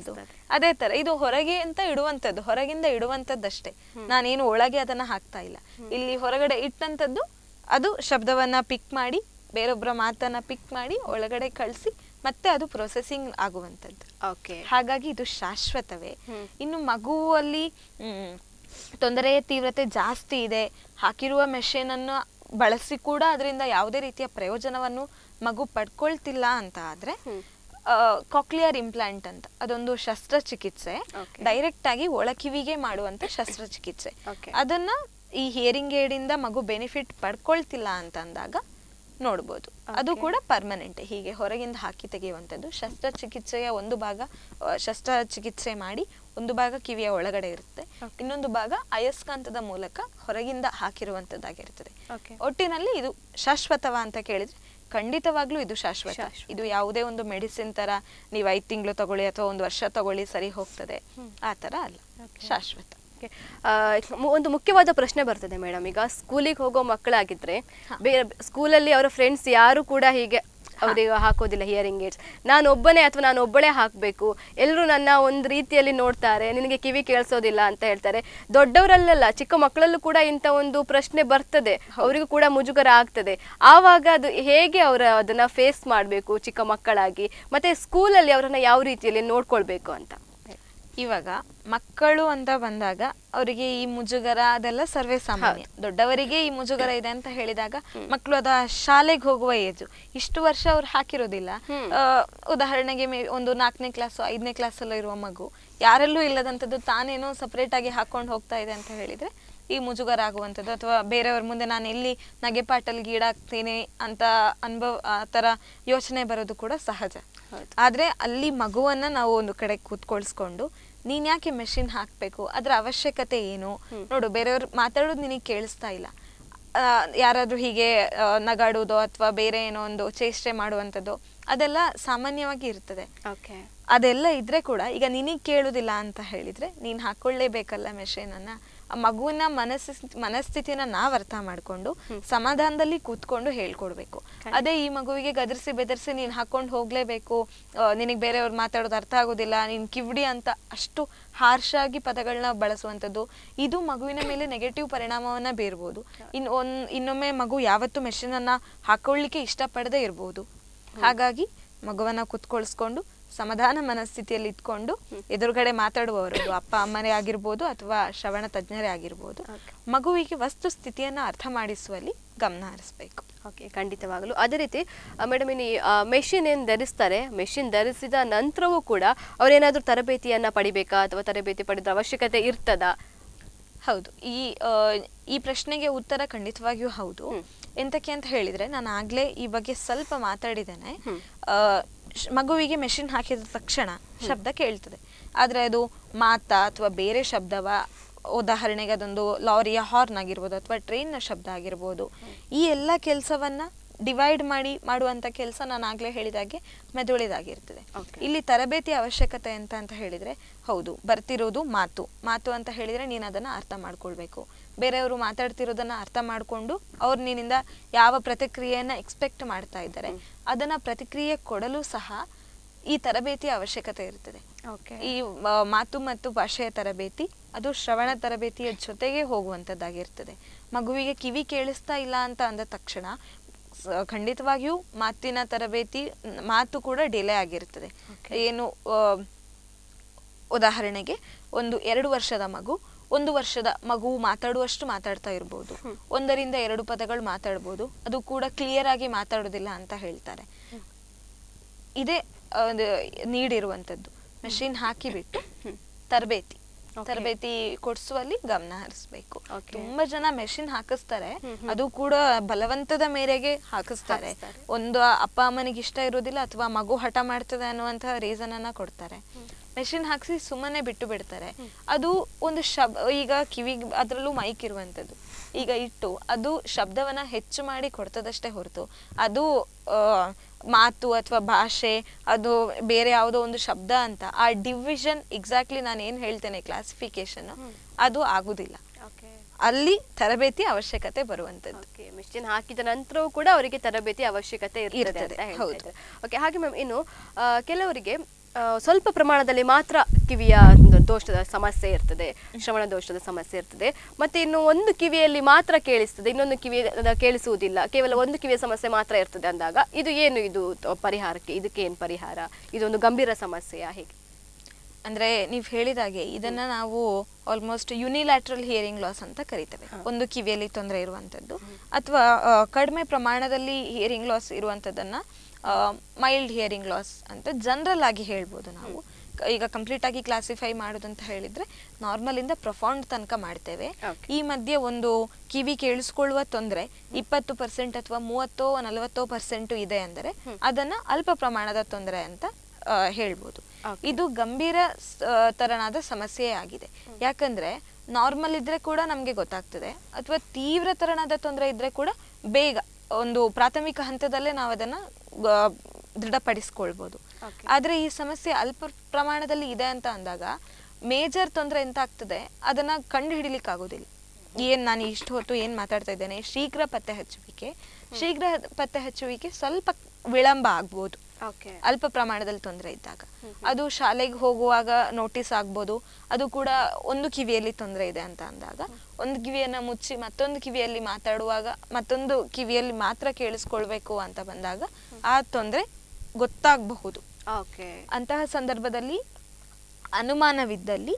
ಅದೇ ತರ ಇದು ಹೊರಗೆ ಅಂತ ಇಡುವಂತದ್ದು ಹೊರಗಿಂದ ಇಡುವಂತದ್ದಷ್ಟೇ ನಾನೇನು ಒಳಗೆ ಅದನ್ನ ಹಾಕ್ತಾ ಇಲ್ಲ ಇಲ್ಲಿ ಹೊರಗಡೆ ಇಟ್ಟಂತದ್ದು ಅದು ಶಬ್ದವನ್ನ ಪಿಕ್ ಮಾಡಿ ಬೇರೊಬ್ಬರ ಮಾತನ್ನ ಪಿಕ್ ಮಾಡಿ ಒಳಗಡೆ ಕಳಿಸಿ ಮತ್ತೆ ಅದು ಪ್ರೊಸೆಸಿಂಗ್ ಆಗುವಂತದ್ದು ಓಕೆ ಹಾಗಾಗಿ ಇದು ಶಾಶ್ವತವೇ ಇನ್ನು ಮಗುವಲ್ಲಿ ಮ್, ತೊಂದರೆಯ ತೀವ್ರತೆ ಜಾಸ್ತಿ ಇದೆ ಹಾಕಿರುವ ಮೆಷಿನ್ ಅನ್ನು ಬಳಸಿ ಕೂಡ ಅದರಿಂದ ಯಾವುದೇ ರೀತಿಯ ಪ್ರಯೋಜನವನ್ನು ಮಗು ಪಡ್ಕೊಳ್ತಿಲ್ಲ ಅಂತ ಆದ್ರೆ ಕಾಕ್ಲಿಯರ್ ಇಂಪ್ಲಾಂಟ್ ಅಂತ ಅದೊಂದು ಶಸ್ತ್ರಚಿಕಿತ್ಸೆ Okay. ಡೈರೆಕ್ಟ್ ಆಗಿ ಒಳಕಿವಿಗೆ ಮಾಡುವಂತ ಶಸ್ತ್ರಚಿಕಿತ್ಸೆ Okay. ಅದನ್ನ ಈ ಹಿಯರಿಂಗ್ ಏಡಿಂದ ಮಗು ಬೆನಿಫಿಟ್ ಪಡ್ಕೊಳ್ತಿಲ್ಲ ಅಂತ ಅಂದಾಗ ನೋಡ್ಬೋದು ಅದು ಕೂಡ ಪರ್ಮನೆಂಟ್ ಹೀಗೆ ಹೊರಗಿಂದ ಹಾಕಿ ತೆಗೆಯುವಂಥದ್ದು ಶಸ್ತ್ರಚಿಕಿತ್ಸೆಯ ಒಂದು ಭಾಗ ಆ, ಶಸ್ತ್ರಚಿಕಿತ್ಸೆ ಮಾಡಿ ಒಂದು ಭಾಗ ಕಿವಿಯ ಒಳಗಡೆ ಇರುತ್ತೆ ಇನ್ನೊಂದು ಭಾಗ ಅಯಸ್ಕಾಂತದ ಮೂಲಕ ಹೊರಗಿಂದ ಹಾಕಿರುವಂತದ್ದಾಗಿರ್ತದೆ Okay. ಒಟ್ಟಿನಲ್ಲಿ ಇದು ಶಾಶ್ವತವ ಅಂತ ಕೇಳಿದ್ರೆ ಖಂಡಿತವಾಗ್ಲೂ ಇದು ಶಾಶ್ವತ ಇದು ಯಾವುದೇ ಒಂದು ಮೆಡಿಸಿನ್ ತರ ನೀವು ಐದು ತಿಂಗಳು ತಗೊಳ್ಳಿ ಅಥವಾ ಒಂದು ವರ್ಷ ತಗೊಳ್ಳಿ ಸರಿ ಹೋಗ್ತದೆ ಆ ತರ ಅಲ್ಲ ಶಾಶ್ವತ Okay. ಆ, ಮು- ಒಂದು ಮುಖ್ಯವಾದ ಪ್ರಶ್ನೆ ಬರ್ತದೆ ಮೇಡಮ್ ಈಗ ಸ್ಕೂಲಿಗೆ ಹೋಗೋ ಮಕ್ಕಳಾಗಿದ್ರೆ ಬೇರೆ ಸ್ಕೂಲಲ್ಲಿ ಅವರ ಫ್ರೆಂಡ್ಸ್ ಯಾರು ಕೂಡ ಹೀಗೆ ಅವರಿಗೆ ಹಾಕೋದಿಲ್ಲ ಹಿಯರಿಂಗ್ ಏಡ್ಸ್ ನಾನು ಒಬ್ಬನೇ ಅಥವಾ ನಾನು ಒಬ್ಬಳೇ ಹಾಕಬೇಕು ಎಲ್ಲರೂ ನನ್ನ ಒಂದು ರೀತಿಯಲ್ಲಿ ನೋಡ್ತಾರೆ ನಿನಗೆ ಕಿವಿ ಕೇಳಿಸೋದಿಲ್ಲ ಅಂತ ಹೇಳ್ತಾರೆ ದೊಡ್ಡವರಲ್ಲ ಚಿಕ್ಕ ಮಕ್ಕಳಲ್ಲೂ ಕೂಡ ಇಂಥ ಒಂದು ಪ್ರಶ್ನೆ ಬರ್ತದೆ ಅವರಿಗೂ ಕೂಡ ಮುಜುಗರ ಆಗ್ತದೆ ಆವಾಗ ಅದು ಹೇಗೆ ಅವರ ಅದನ್ನ ಫೇಸ್ ಮಾಡಬೇಕು ಚಿಕ್ಕ ಮಕ್ಕಳಾಗಿ ಮತ್ತೆ ಸ್ಕೂಲಲ್ಲಿ ಅವರನ್ನ ಯಾವ ರೀತಿಯಲ್ಲಿ ನೋಡ್ಕೊಳ್ಬೇಕು ಅಂತ ಇವಾಗ ಮಕ್ಕಳು ಅಂತ ಬಂದಾಗ ಅವರಿಗೆ ಈ ಮುಜುಗರ ಅದೆಲ್ಲ ಸರ್ವೇ ಸಾಮಾನ್ಯ ದೊಡ್ಡವರಿಗೆ ಈ ಮುಜುಗರ ಇದೆ ಅಂತ ಹೇಳಿದಾಗ ಮಕ್ಕಳು ಅದ ಶಾಲೆಗೆ ಹೋಗುವ ಏಜು ಇಷ್ಟು ವರ್ಷ ಅವ್ರು ಹಾಕಿರೋದಿಲ್ಲ ಆ, ಉದಾಹರಣೆಗೆ ಮೇ ಒಂದು ನಾಲ್ಕನೇ ಕ್ಲಾಸ್ ಐದನೇ ಕ್ಲಾಸಲ್ಲೂ ಇರುವ ಮಗು ಯಾರಲ್ಲೂ ಇಲ್ಲದಂಥದ್ದು ತಾನೇನೋ ಸಪರೇಟ್ ಆಗಿ ಹಾಕೊಂಡು ಹೋಗ್ತಾ ಇದೆ ಅಂತ ಹೇಳಿದ್ರೆ ಈ ಮುಜುಗರ ಆಗುವಂಥದ್ದು ಅಥವಾ ಬೇರೆಯವ್ರ ಮುಂದೆ ನಾನು ಎಲ್ಲಿ ನಗೆಪಾಟಲ್ಲಿ ಗೀಡಾಗ್ತೀನಿ ಅಂತ ಅನುಭವ ಆ ಥರ ಯೋಚನೆ ಬರೋದು ಕೂಡ ಸಹಜ ಆದ್ರೆ ಅಲ್ಲಿ ಮಗುವನ್ನ ನಾವು ಒಂದು ಕಡೆ ಕೂತ್ಕೊಳ್ಸ್ಕೊಂಡು ನೀನ್ ಯಾಕೆ ಮೆಷಿನ್ ಹಾಕ್ಬೇಕು ಅದ್ರ ಅವಶ್ಯಕತೆ ಏನು ನೋಡು ಬೇರೆಯವ್ರು ಮಾತಾಡೋದು ನಿನಗೆ ಕೇಳಿಸ್ತಾ ಇಲ್ಲ ಆ, ಯಾರಾದ್ರೂ ಹೀಗೆ ಆ, ನಗಾಡೋದು ಅಥವಾ ಬೇರೆ ಏನೋ ಒಂದು ಚೇಷ್ಟೆ ಮಾಡುವಂಥದ್ದು ಅದೆಲ್ಲ ಸಾಮಾನ್ಯವಾಗಿ ಇರ್ತದೆ ಓಕೆ ಅದೆಲ್ಲ ಇದ್ರೆ ಕೂಡ ಈಗ ನಿನಗೆ ಕೇಳುದಿಲ್ಲ ಅಂತ ಹೇಳಿದ್ರೆ ನೀನ್ ಹಾಕೊಳ್ಳೇಬೇಕಲ್ಲ ಮೆಷಿನ್ ಅನ್ನ ಆ ಮಗುವಿನ ಮನಸ್ಸಿ ಮನಸ್ಥಿತಿನ ನಾವ್ ಅರ್ಥ ಮಾಡ್ಕೊಂಡು ಸಮಾಧಾನದಲ್ಲಿ ಕೂತ್ಕೊಂಡು ಹೇಳ್ಕೊಡ್ಬೇಕು ಅದೇ ಈ ಮಗುವಿಗೆ ಗದರಿಸಿ ಬೆದರಿಸಿ ನೀನ್ ಹಾಕೊಂಡು ಹೋಗ್ಲೇಬೇಕು ನಿನಗೆ ಬೇರೆಯವ್ರು ಮಾತಾಡೋದು ಅರ್ಥ ಆಗೋದಿಲ್ಲ ನೀನ್ ಕಿವಿಡಿ ಅಂತ ಅಷ್ಟು ಹಾರ್ಷ್ ಆಗಿ ಪದಗಳನ್ನ ಬಳಸುವಂಥದ್ದು ಇದು ಮಗುವಿನ ಮೇಲೆ ನೆಗೆಟಿವ್ ಪರಿಣಾಮವನ್ನ ಬೀರ್ಬೋದು ಇನ್ ಒಂದ್ ಇನ್ನೊಮ್ಮೆ ಮಗು ಯಾವತ್ತೂ ಮೆಷಿನ್ ಅನ್ನ ಹಾಕೊಳ್ಳಿಕ್ಕೆ ಇಷ್ಟಪಡದೇ ಇರ್ಬೋದು ಹಾಗಾಗಿ ಮಗುವನ್ನ ಕುತ್ಕೊಳ್ಸ್ಕೊಂಡು ಸಮಾಧಾನ ಮನಸ್ಥಿತಿಯಲ್ಲಿ ಇಟ್ಕೊಂಡು ಎದುರುಗಡೆ ಮಾತಾಡುವವರು ಅದು ಅಪ್ಪ ಅಮ್ಮನೇ ಆಗಿರ್ಬೋದು ಅಥವಾ ಶ್ರವಣ ತಜ್ಞರೇ ಆಗಿರ್ಬೋದು ಮಗುವಿಗೆ ವಸ್ತು ಸ್ಥಿತಿಯನ್ನ ಅರ್ಥ ಮಾಡಿಸುವಲ್ಲಿ ಗಮನ ಹರಿಸ್ಬೇಕು ಓಕೆ ಖಂಡಿತವಾಗಲು ಅದೇ ರೀತಿ ಮೇಡಮ್ ಇನ್ನು ಮೆಷಿನ್ ಏನು ಧರಿಸ್ತಾರೆ ಮೆಷಿನ್ ಧರಿಸಿದ ನಂತರವೂ ಕೂಡ ಅವ್ರೇನಾದ್ರೂ ತರಬೇತಿಯನ್ನ ಪಡಿಬೇಕಾ ಅಥವಾ ತರಬೇತಿ ಪಡೆದ ಅವಶ್ಯಕತೆ ಇರ್ತದಾ ಹೌದು ಈ ಆ, ಈ ಪ್ರಶ್ನೆಗೆ ಉತ್ತರ ಖಂಡಿತವಾಗಿಯೂ ಹೌದು ಎಂತಕ್ಕೆ ಅಂತ ಹೇಳಿದ್ರೆ ನಾನು ಆಗ್ಲೇ ಈ ಬಗ್ಗೆ ಸ್ವಲ್ಪ ಮಾತಾಡಿದ್ದೇನೆ ಆ, ಶ್- ಮಗುವಿಗೆ ಮೆಷಿನ್ ಹಾಕಿದ ತಕ್ಷಣ ಶಬ್ದ ಕೇಳ್ತದೆ ಆದ್ರೆ ಅದು ಮಾತಾ ಅಥವಾ ಬೇರೆ ಶಬ್ದವ ಉದಾಹರಣೆಗೆ ಅದೊಂದು ಲಾರಿಯ ಹಾರ್ನ್ ಆಗಿರ್ಬೋದು ಅಥವಾ ಟ್ರೈನ್ನ ಶಬ್ದ ಆಗಿರ್ಬೋದು ಈ ಎಲ್ಲ ಕೆಲಸವನ್ನ ಡಿವೈಡ್ ಮಾಡಿ ಮಾಡುವಂತ ಕೆಲಸ ನಾನು ಆಗ್ಲೇ ಹೇಳಿದಾಗೆ ಮೆದುಳಿದಾಗಿರ್ತದೆ ಇಲ್ಲಿ ತರಬೇತಿ ಅವಶ್ಯಕತೆ ಅಂತ ಅಂತ ಹೇಳಿದ್ರೆ ಹೌದು ಬರ್ತಿರೋದು ಮಾತು ಮಾತು ಅಂತ ಹೇಳಿದ್ರೆ ನೀನು ಅದನ್ನ ಅರ್ಥ ಮಾಡ್ಕೊಳ್ಬೇಕು ಬೇರೆಯವರು ಮಾತಾಡ್ತಿರೋದನ್ನ ಅರ್ಥ ಮಾಡ್ಕೊಂಡು ಅವ್ರು ನಿನ್ನಿಂದ ಯಾವ ಪ್ರತಿಕ್ರಿಯೆಯನ್ನ ಎಕ್ಸ್ಪೆಕ್ಟ್ ಮಾಡ್ತಾ ಇದ್ದಾರೆ ಅದನ್ನ ಪ್ರತಿಕ್ರಿಯೆ ಕೊಡಲು ಸಹ ಈ ತರಬೇತಿಯ ಅವಶ್ಯಕತೆ ಇರ್ತದೆ ಓಕೆ ಈ ಆ, ಮಾತು ಮತ್ತು ಭಾಷೆಯ ತರಬೇತಿ ಅದು ಶ್ರವಣ ತರಬೇತಿಯ ಜೊತೆಗೆ ಹೋಗುವಂಥದ್ದಾಗಿರ್ತದೆ ಮಗುವಿಗೆ ಕಿವಿ ಕೇಳಿಸ್ತಾ ಇಲ್ಲ ಅಂತ ಅಂದ ತಕ್ಷಣ ಸ- ಖಂಡಿತವಾಗಿಯೂ ಮಾತಿನ ತರಬೇತಿ ನ್- ಮಾತು ಕೂಡ ಡಿಲೇ ಆಗಿರ್ತದೆ ಏನು ಆ, ಉದಾಹರಣೆಗೆ ಒಂದು ಎರಡು ವರ್ಷದ ಮಗು ಒಂದು ವರ್ಷದ ಮಗು ಮಾತಾಡುವಷ್ಟು ಮಾತಾಡ್ತಾ ಇರ್ಬೋದು ಒಂದರಿಂದ ಎರಡು ಪದಗಳು ಮಾತಾಡ್ಬೋದು ಅದು ಕೂಡ ಕ್ಲಿಯರ್ ಆಗಿ ಮಾತಾಡೋದಿಲ್ಲ ಅಂತ ಹೇಳ್ತಾರೆ ಇದೇ ಆ, ಒಂದು ನೀಡಿರುವಂತದ್ದು ಮೆಷಿನ್ ಹಾಕಿಬಿಟ್ಟು ತರಬೇತಿ ತರಬೇತಿ ಕೊಡಿಸುವಲ್ಲಿ ಗಮನ ಹರಿಸ್ಬೇಕು ತುಂಬಾ ಜನ ಮೆಷಿನ್ ಹಾಕಿಸ್ತಾರೆ ಅದು ಕೂಡ ಬಲವಂತದ ಮೇರೆಗೆ ಹಾಕಿಸ್ತಾರೆ ಒಂದು ಅಪ್ಪ ಅಮ್ಮನಿಗೆ ಇಷ್ಟ ಇರೋದಿಲ್ಲ ಅಥವಾ ಮಗು ಹಠ ಮಾಡ್ತದೆ ಅನ್ನುವಂತಹ ರೀಸನ್ ಅನ್ನ ಕೊಡ್ತಾರೆ ಮೆಷಿನ್ ಹಾಕ್ಸಿ ಸುಮ್ಮನೆ ಬಿಟ್ಟು ಬಿಡ್ತಾರೆ ಅದು ಒಂದು ಶಬ್ ಈಗ ಕಿವಿಗೆ ಅದರಲ್ಲೂ ಮೈಕ್ ಇರುವಂತದ್ದು ಈಗ ಇಟ್ಟು ಅದು ಶಬ್ದವನ್ನ ಹೆಚ್ಚು ಮಾಡಿ ಕೊಡ್ತದಷ್ಟೇ ಹೊರತು ಅದು ಆ, ಮಾತು ಅಥವಾ ಭಾಷೆ ಅದು ಬೇರೆ ಯಾವುದೋ ಒಂದು ಶಬ್ದ ಅಂತ ಆ ಡಿವಿಷನ್ ಎಕ್ಸಾಕ್ಟ್ಲಿ ನಾನು ಏನ್ ಹೇಳ್ತೇನೆ ಕ್ಲಾಸಿಫಿಕೇಶನ್ ಅದು ಆಗುದಿಲ್ಲ ಅಲ್ಲಿ ತರಬೇತಿ ಅವಶ್ಯಕತೆ ಬರುವಂತದ್ದು ಓಕೆ ಮಿಷಿನ್ ಹಾಕಿದ ನಂತರವೂ ಕೂಡ ಅವರಿಗೆ ತರಬೇತಿ ಅವಶ್ಯಕತೆ ಇರ್ತದೆ ಇರ್ತದೆ, ಅಂತ ಹೇಳ್ತಾ ಹೌದು. ಇದ್ದಾರೆ ಓಕೆ ಹಾಗೆ ಮ್ಯಾಮ್ ಇನ್ನು ಆ, ಕೆಲವರಿಗೆ ಆ, ಸ್ವಲ್ಪ ಪ್ರಮಾಣದಲ್ಲಿ ಮಾತ್ರ ಕಿವಿಯ ಒಂದು ದೋಷದ ಸಮಸ್ಯೆ ಇರ್ತದೆ ಶ್ರವಣ ದೋಷದ ಸಮಸ್ಯೆ ಇರ್ತದೆ ಮತ್ತೆ ಇನ್ನು ಒಂದು ಕಿವಿಯಲ್ಲಿ ಮಾತ್ರ ಕೇಳಿಸ್ತದೆ ಇನ್ನೊಂದು ಕಿವಿ ಅದ ಕೇಳಿಸುವುದಿಲ್ಲ ಕೇವಲ ಒಂದು ಕಿವಿಯ ಸಮಸ್ಯೆ ಮಾತ್ರ ಇರ್ತದೆ ಅಂದಾಗ ಇದು ಏನು ಇದು ತ- ಪರಿಹಾರಕ್ಕೆ ಇದಕ್ಕೆ ಏನು ಪರಿಹಾರ ಇದೊಂದು ಗಂಭೀರ ಸಮಸ್ಯೆಯಾ ಹೇಗೆ ಅಂದ್ರೆ ನೀವು ಹೇಳಿದಾಗೆ ಇದನ್ನ ನಾವು ಆಲ್ಮೋಸ್ಟ್ ಯುನಿಲ್ಯಾಟ್ರಲ್ ಹಿಯರಿಂಗ್ ಲಾಸ್ ಅಂತ ಕರಿತೇವೆ ಒಂದು ಕಿವಿಯಲ್ಲಿ ತೊಂದರೆ ಇರುವಂತದ್ದು ಅಥವಾ ಕಡಿಮೆ ಪ್ರಮಾಣದಲ್ಲಿ ಹಿಯರಿಂಗ್ ಲಾಸ್ ಇರುವಂತದ್ದನ್ನ ಮೈಲ್ಡ್ ಹಿಯರಿಂಗ್ ಲಾಸ್ ಅಂತ ಜನರಲ್ ಆಗಿ ಹೇಳ್ಬೋದು ನಾವು ಕ- ಈಗ ಕಂಪ್ಲೀಟ್ ಆಗಿ ಕ್ಲಾಸಿಫೈ ಮಾಡೋದಂತ ಹೇಳಿದ್ರೆ ನಾರ್ಮಲ್ ಇಂದ ಪ್ರೊಫೌಂಡ್ ತನಕ ಮಾಡ್ತೇವೆ Okay. ಈ ಮಧ್ಯೆ ಒಂದು ಕಿವಿ ಕೇಳಿಸ್ಕೊಳ್ಳುವ ತೊಂದರೆ ಇಪ್ಪತ್ತು ಪರ್ಸೆಂಟ್ ಅಥವಾ ಮೂವತ್ತೋ ನಲವತ್ತೋ ಪರ್ಸೆಂಟ್ ಇದೆ ಅಂದರೆ ಅದನ್ನ ಅಲ್ಪ ಪ್ರಮಾಣದ ತೊಂದರೆ ಅಂತ ಆ, ಹೇಳ್ಬೋದು Okay. ಇದು ಗಂಭೀರ ಸ- ಆ, ತರನಾದ ಸಮಸ್ಯೆ ಆಗಿದೆ ಯಾಕಂದ್ರೆ ನಾರ್ಮಲ್ ಇದ್ರೆ ಕೂಡ ನಮ್ಗೆ ಗೊತ್ತಾಗ್ತದೆ ಅಥವಾ ತೀವ್ರ ತರನಾದ ತೊಂದರೆ ಇದ್ರೆ ಕೂಡ ಬೇಗ ಒಂದು ಪ್ರಾಥಮಿಕ ಹಂತದಲ್ಲೇ ನಾವು ಅದನ್ನ ಆ, ದೃಢಪಡಿಸ್ಕೊಳ್ಬೋದು Okay. ಆದ್ರೆ ಈ ಸಮಸ್ಯೆ ಅಲ್ಪ ಪ್ರಮಾಣದಲ್ಲಿ ಇದೆ ಅಂತ ಅಂದಾಗ ಮೇಜರ್ ತೊಂದರೆ ಎಂತ ಆಗ್ತದೆ ಅದನ್ನ ಕಂಡು ಹಿಡಿಲಿಕ್ಕೆ ಆಗೋದಿಲ್ಲ ಏನ್ ನಾನು ಇಷ್ಟು ಹೊತ್ತು ಏನ್ ಮಾತಾಡ್ತಾ ಇದ್ದೇನೆ ಶೀಘ್ರ ಪತ್ತೆ ಹಚ್ಚುವಿಕೆ ಶೀಘ್ರ ಪತ್ತೆ ಹಚ್ಚುವಿಕೆ ಸ್ವಲ್ಪ ವಿಳಂಬ ಆಗ್ಬೋದು ಓಕೆ ಅಲ್ಪ ಪ್ರಮಾಣದಲ್ಲಿ ತೊಂದರೆ ಇದ್ದಾಗ ಅದು ಶಾಲೆಗೆ ಹೋಗುವಾಗ ನೋಟಿಸ್ ಆಗ್ಬೋದು ಅದು ಕೂಡ ಒಂದು ಕಿವಿಯಲ್ಲಿ ತೊಂದರೆ ಇದೆ ಅಂತ ಅಂದಾಗ ಒಂದು ಕಿವಿಯನ್ನ ಮುಚ್ಚಿ ಮತ್ತೊಂದು ಕಿವಿಯಲ್ಲಿ ಮಾತಾಡುವಾಗ ಮತ್ತೊಂದು ಕಿವಿಯಲ್ಲಿ ಮಾತ್ರ ಕೇಳಿಸ್ಕೊಳ್ಬೇಕು ಅಂತ ಬಂದಾಗ ಆ ತೊಂದರೆ ಗೊತ್ತಾಗಬಹುದು ಓಕೆ ಅಂತಹ ಸಂದರ್ಭದಲ್ಲಿ ಅನುಮಾನವಿದ್ದಲ್ಲಿ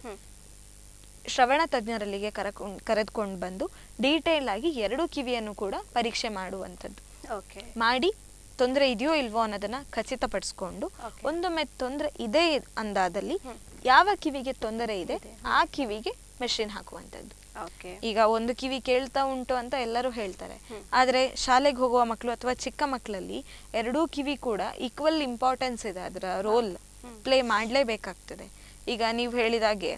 ಶ್ರವಣ ತಜ್ಞರಲ್ಲಿಗೆ ಕರಕೊಂಡ್ ಕರೆದುಕೊಂಡು ಬಂದು ಡೀಟೇಲ್ ಆಗಿ ಎರಡು ಕಿವಿಯನ್ನು ಕೂಡ ಪರೀಕ್ಷೆ ಮಾಡುವಂಥದ್ದು ಓಕೆ ಮಾಡಿ ತೊಂದರೆ ಇದೆಯೋ ಇಲ್ವೋ ಅನ್ನೋದನ್ನ ಖಚಿತಪಡಿಸ್ಕೊಂಡು Okay. ಒಂದೊಮ್ಮೆ ತೊಂದರೆ ಇದೆ ಅಂದಾದಲ್ಲಿ ಯಾವ ಕಿವಿಗೆ ತೊಂದರೆ ಇದೆ ಆ ಕಿವಿಗೆ ಮೆಷಿನ್ ಹಾಕುವಂಥದ್ದು ಓಕೆ ಈಗ ಒಂದು ಕಿವಿ ಕೇಳ್ತಾ ಉಂಟು ಅಂತ ಎಲ್ಲರೂ ಹೇಳ್ತಾರೆ ಆದ್ರೆ ಶಾಲೆಗೆ ಹೋಗುವ ಮಕ್ಕಳು ಅಥವಾ ಚಿಕ್ಕ ಮಕ್ಕಳಲ್ಲಿ ಎರಡೂ ಕಿವಿ ಕೂಡ ಈಕ್ವಲ್ ಇಂಪಾರ್ಟೆನ್ಸ್ ಇದೆ ಅದರ ರೋಲ್ ಪ್ಲೇ ಮಾಡಲೇಬೇಕಾಗ್ತದೆ ಈಗ ನೀವು ಹೇಳಿದಾಗೆ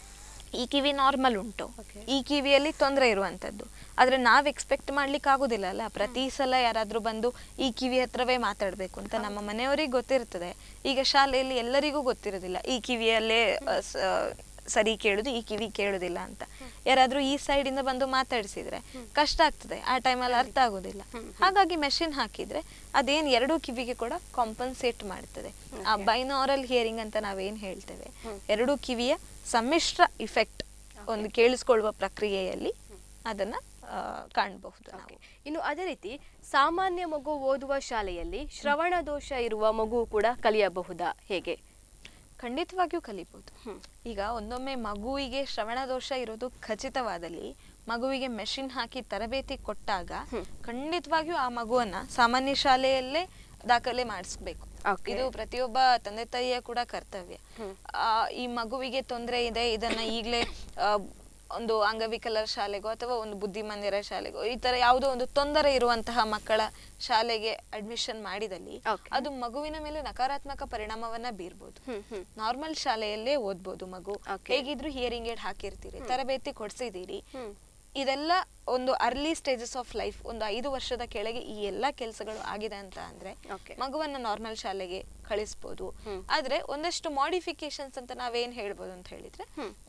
ಈ ಕಿವಿ ನಾರ್ಮಲ್ ಉಂಟು Okay. ಈ ಕಿವಿಯಲ್ಲಿ ತೊಂದರೆ ಇರುವಂತದ್ದು ಆದ್ರೆ ನಾವ್ ಎಕ್ಸ್ಪೆಕ್ಟ್ ಮಾಡ್ಲಿಕ್ಕೆ ಆಗುದಿಲ್ಲ ಅಲ್ಲ ಪ್ರತಿ ಸಲ ಯಾರಾದ್ರೂ ಬಂದು ಈ ಕಿವಿ ಹತ್ರವೇ ಮಾತಾಡ್ಬೇಕು ಅಂತ ನಮ್ಮ ಮನೆಯವರಿಗೆ ಗೊತ್ತಿರ್ತದೆ ಈಗ ಶಾಲೆಯಲ್ಲಿ ಎಲ್ಲರಿಗೂ ಗೊತ್ತಿರೋದಿಲ್ಲ ಈ ಕಿವಿಯಲ್ಲೇ ಆ, ಸ- ಸರಿ ಕೇಳುದು ಈ ಕಿವಿ ಕೇಳುದಿಲ್ಲ ಅಂತ ಯಾರಾದ್ರೂ ಈ ಸೈಡ್ ಇಂದ ಬಂದು ಮಾತಾಡಿಸಿದ್ರೆ ಕಷ್ಟ ಆಗ್ತದೆ ಆ ಟೈಮಲ್ಲಿ ಅರ್ಥ ಆಗೋದಿಲ್ಲ ಹಾಗಾಗಿ ಮೆಷಿನ್ ಹಾಕಿದ್ರೆ ಅದೇನ್ ಎರಡೂ ಕಿವಿಗೆ ಕೂಡ ಕಾಂಪನ್ಸೇಟ್ ಮಾಡ್ತದೆ ಆ ಬೈನಾರಲ್ ಹಿಯರಿಂಗ್ ಅಂತ ನಾವೇನ್ ಹೇಳ್ತೇವೆ ಎರಡೂ ಕಿವಿಯ ಸಮ್ಮಿಶ್ರ ಇಫೆಕ್ಟ್ ಒಂದು ಕೇಳಿಸ್ಕೊಳ್ಳುವ ಪ್ರಕ್ರಿಯೆಯಲ್ಲಿ ಅದನ್ನ ಆ, ಕಾಣಬಹುದು ನಾವು ಇನ್ನು ಅದೇ ರೀತಿ ಸಾಮಾನ್ಯ ಮಗು ಓದುವ ಶಾಲೆಯಲ್ಲಿ ಶ್ರವಣ ದೋಷ ಇರುವ ಮಗು ಕೂಡ ಕಲಿಯಬಹುದಾ ಹೇಗೆ ಖಂಡಿತವಾಗಿಯೂ ಕಲಿಬಹುದು ಈಗ ಒಂದೊಮ್ಮೆ ಮಗುವಿಗೆ ಶ್ರವಣ ದೋಷ ಇರೋದು ಖಚಿತವಾದಲ್ಲಿ ಮಗುವಿಗೆ ಮೆಷಿನ್ ಹಾಕಿ ತರಬೇತಿ ಕೊಟ್ಟಾಗ ಖಂಡಿತವಾಗಿಯೂ ಆ ಮಗುವನ್ನ ಸಾಮಾನ್ಯ ಶಾಲೆಯಲ್ಲೇ ದಾಖಲೆ ಮಾಡಿಸ್ಬೇಕು Okay. ಇದು ಪ್ರತಿಯೊಬ್ಬ ತಂದೆ ತಾಯಿಯ ಕೂಡ ಕರ್ತವ್ಯ ಆ, ಈ ಮಗುವಿಗೆ ತೊಂದರೆ ಇದೆ ಇದನ್ನ ಈಗಲೇ ಒಂದು ಅಂಗವಿಕಲರ ಶಾಲೆಗೋ ಅಥವಾ ಒಂದು ಬುದ್ಧಿಮಂದಿರ ಶಾಲೆಗೋ ಈ ತರ ಯಾವುದೋ ಒಂದು ತೊಂದರೆ ಇರುವಂತಹ ಮಕ್ಕಳ ಶಾಲೆಗೆ ಅಡ್ಮಿಷನ್ ಮಾಡಿದಲ್ಲಿ Okay. ಅದು ಮಗುವಿನ ಮೇಲೆ ನಕಾರಾತ್ಮಕ ಪರಿಣಾಮವನ್ನ ಬೀರ್ಬೋದು ಹ್ಮ್ ಹ್ಮ್ ನಾರ್ಮಲ್ ಶಾಲೆಯಲ್ಲೇ ಓದ್ಬೋದು ಮಗು Okay. ಹೇಗಿದ್ರು ಹಿಯರಿಂಗ್ ಏಡ್ ಹಾಕಿರ್ತೀರಿ ತರಬೇತಿ ಕೊಡ್ಸಿದೀರಿ ಹ್ಮ್. ಇದೆಲ್ಲ ಒಂದು ಅರ್ಲಿ ಸ್ಟೇಜಸ್ ಆಫ್ ಲೈಫ್ ಒಂದು ಐದು ವರ್ಷದ ಕೆಳಗೆ ಈ ಎಲ್ಲಾ ಕೆಲಸಗಳು ಆಗಿದೆ ಅಂತ ಅಂದ್ರೆ Okay. ಮಗುವನ್ನ ನಾರ್ಮಲ್ ಶಾಲೆಗೆ ಕಳಿಸ್ಬೋದು ಆದ್ರೆ ಒಂದಷ್ಟು ಮಾಡಿಫಿಕೇಶನ್ಸ್ ಅಂತ ನಾವೇನ್ ಹೇಳ್ಬೋದು ಅಂತ ಹೇಳಿದ್ರೆ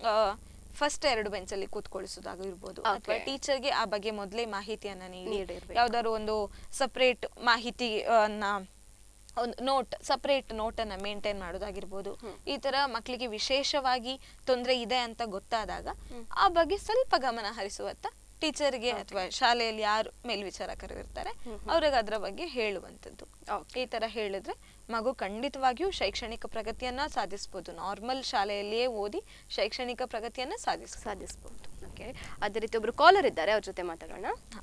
ಫಸ್ಟ್ ಎರಡು ಬೆಂಚಲ್ಲಿ ಕೂತ್ಕೊಳಿಸೋದಾಗಿರ್ಬೋದು ಅಥವಾ Okay. ಟೀಚರ್ಗೆ ಆ ಬಗ್ಗೆ ಮೊದಲೇ ಮಾಹಿತಿಯನ್ನ ನೀಡಿ ನೀಡಿರ್ಬೇಕು. ಯಾವ್ದಾದ್ರು ಒಂದು ಸಪರೇಟ್ ಮಾಹಿತಿ ಆ, ನ ಒಂದು ನೋಟ್ ಸಪರೇಟ್ ನೋಟನ್ನು ಮೇಂಟೈನ್ ಮಾಡೋದಾಗಿರ್ಬೋದು ಈ ತರ ಮಕ್ಕಳಿಗೆ ವಿಶೇಷವಾಗಿ ತೊಂದರೆ ಇದೆ ಅಂತ ಗೊತ್ತಾದಾಗ ಆ ಬಗ್ಗೆ ಸ್ವಲ್ಪ ಗಮನ ಹರಿಸುವತ್ತ ಟೀಚರ್ಗೆ ಅಥವಾ ಶಾಲೆಯಲ್ಲಿ ಯಾರು ಮೇಲ್ವಿಚಾರಕರು ಇರ್ತಾರೆ ಅವ್ರಿಗೆ ಅದರ ಬಗ್ಗೆ ಹೇಳುವಂಥದ್ದು ಈ ತರ ಹೇಳಿದ್ರೆ ಮಗು ಖಂಡಿತವಾಗಿಯೂ ಶೈಕ್ಷಣಿಕ ಪ್ರಗತಿಯನ್ನ ಸಾಧಿಸ್ಬೋದು ನಾರ್ಮಲ್ ಶಾಲೆಯಲ್ಲಿಯೇ ಓದಿ ಶೈಕ್ಷಣಿಕ ಪ್ರಗತಿಯನ್ನ ಸಾಧಿಸ ಸಾಧಿಸಬಹುದು ಓಕೆ ಅದೇ ರೀತಿ ಒಬ್ರು ಕಾಲರ್ ಇದ್ದಾರೆ ಅವ್ರ ಜೊತೆ ಮಾತಾಡೋಣ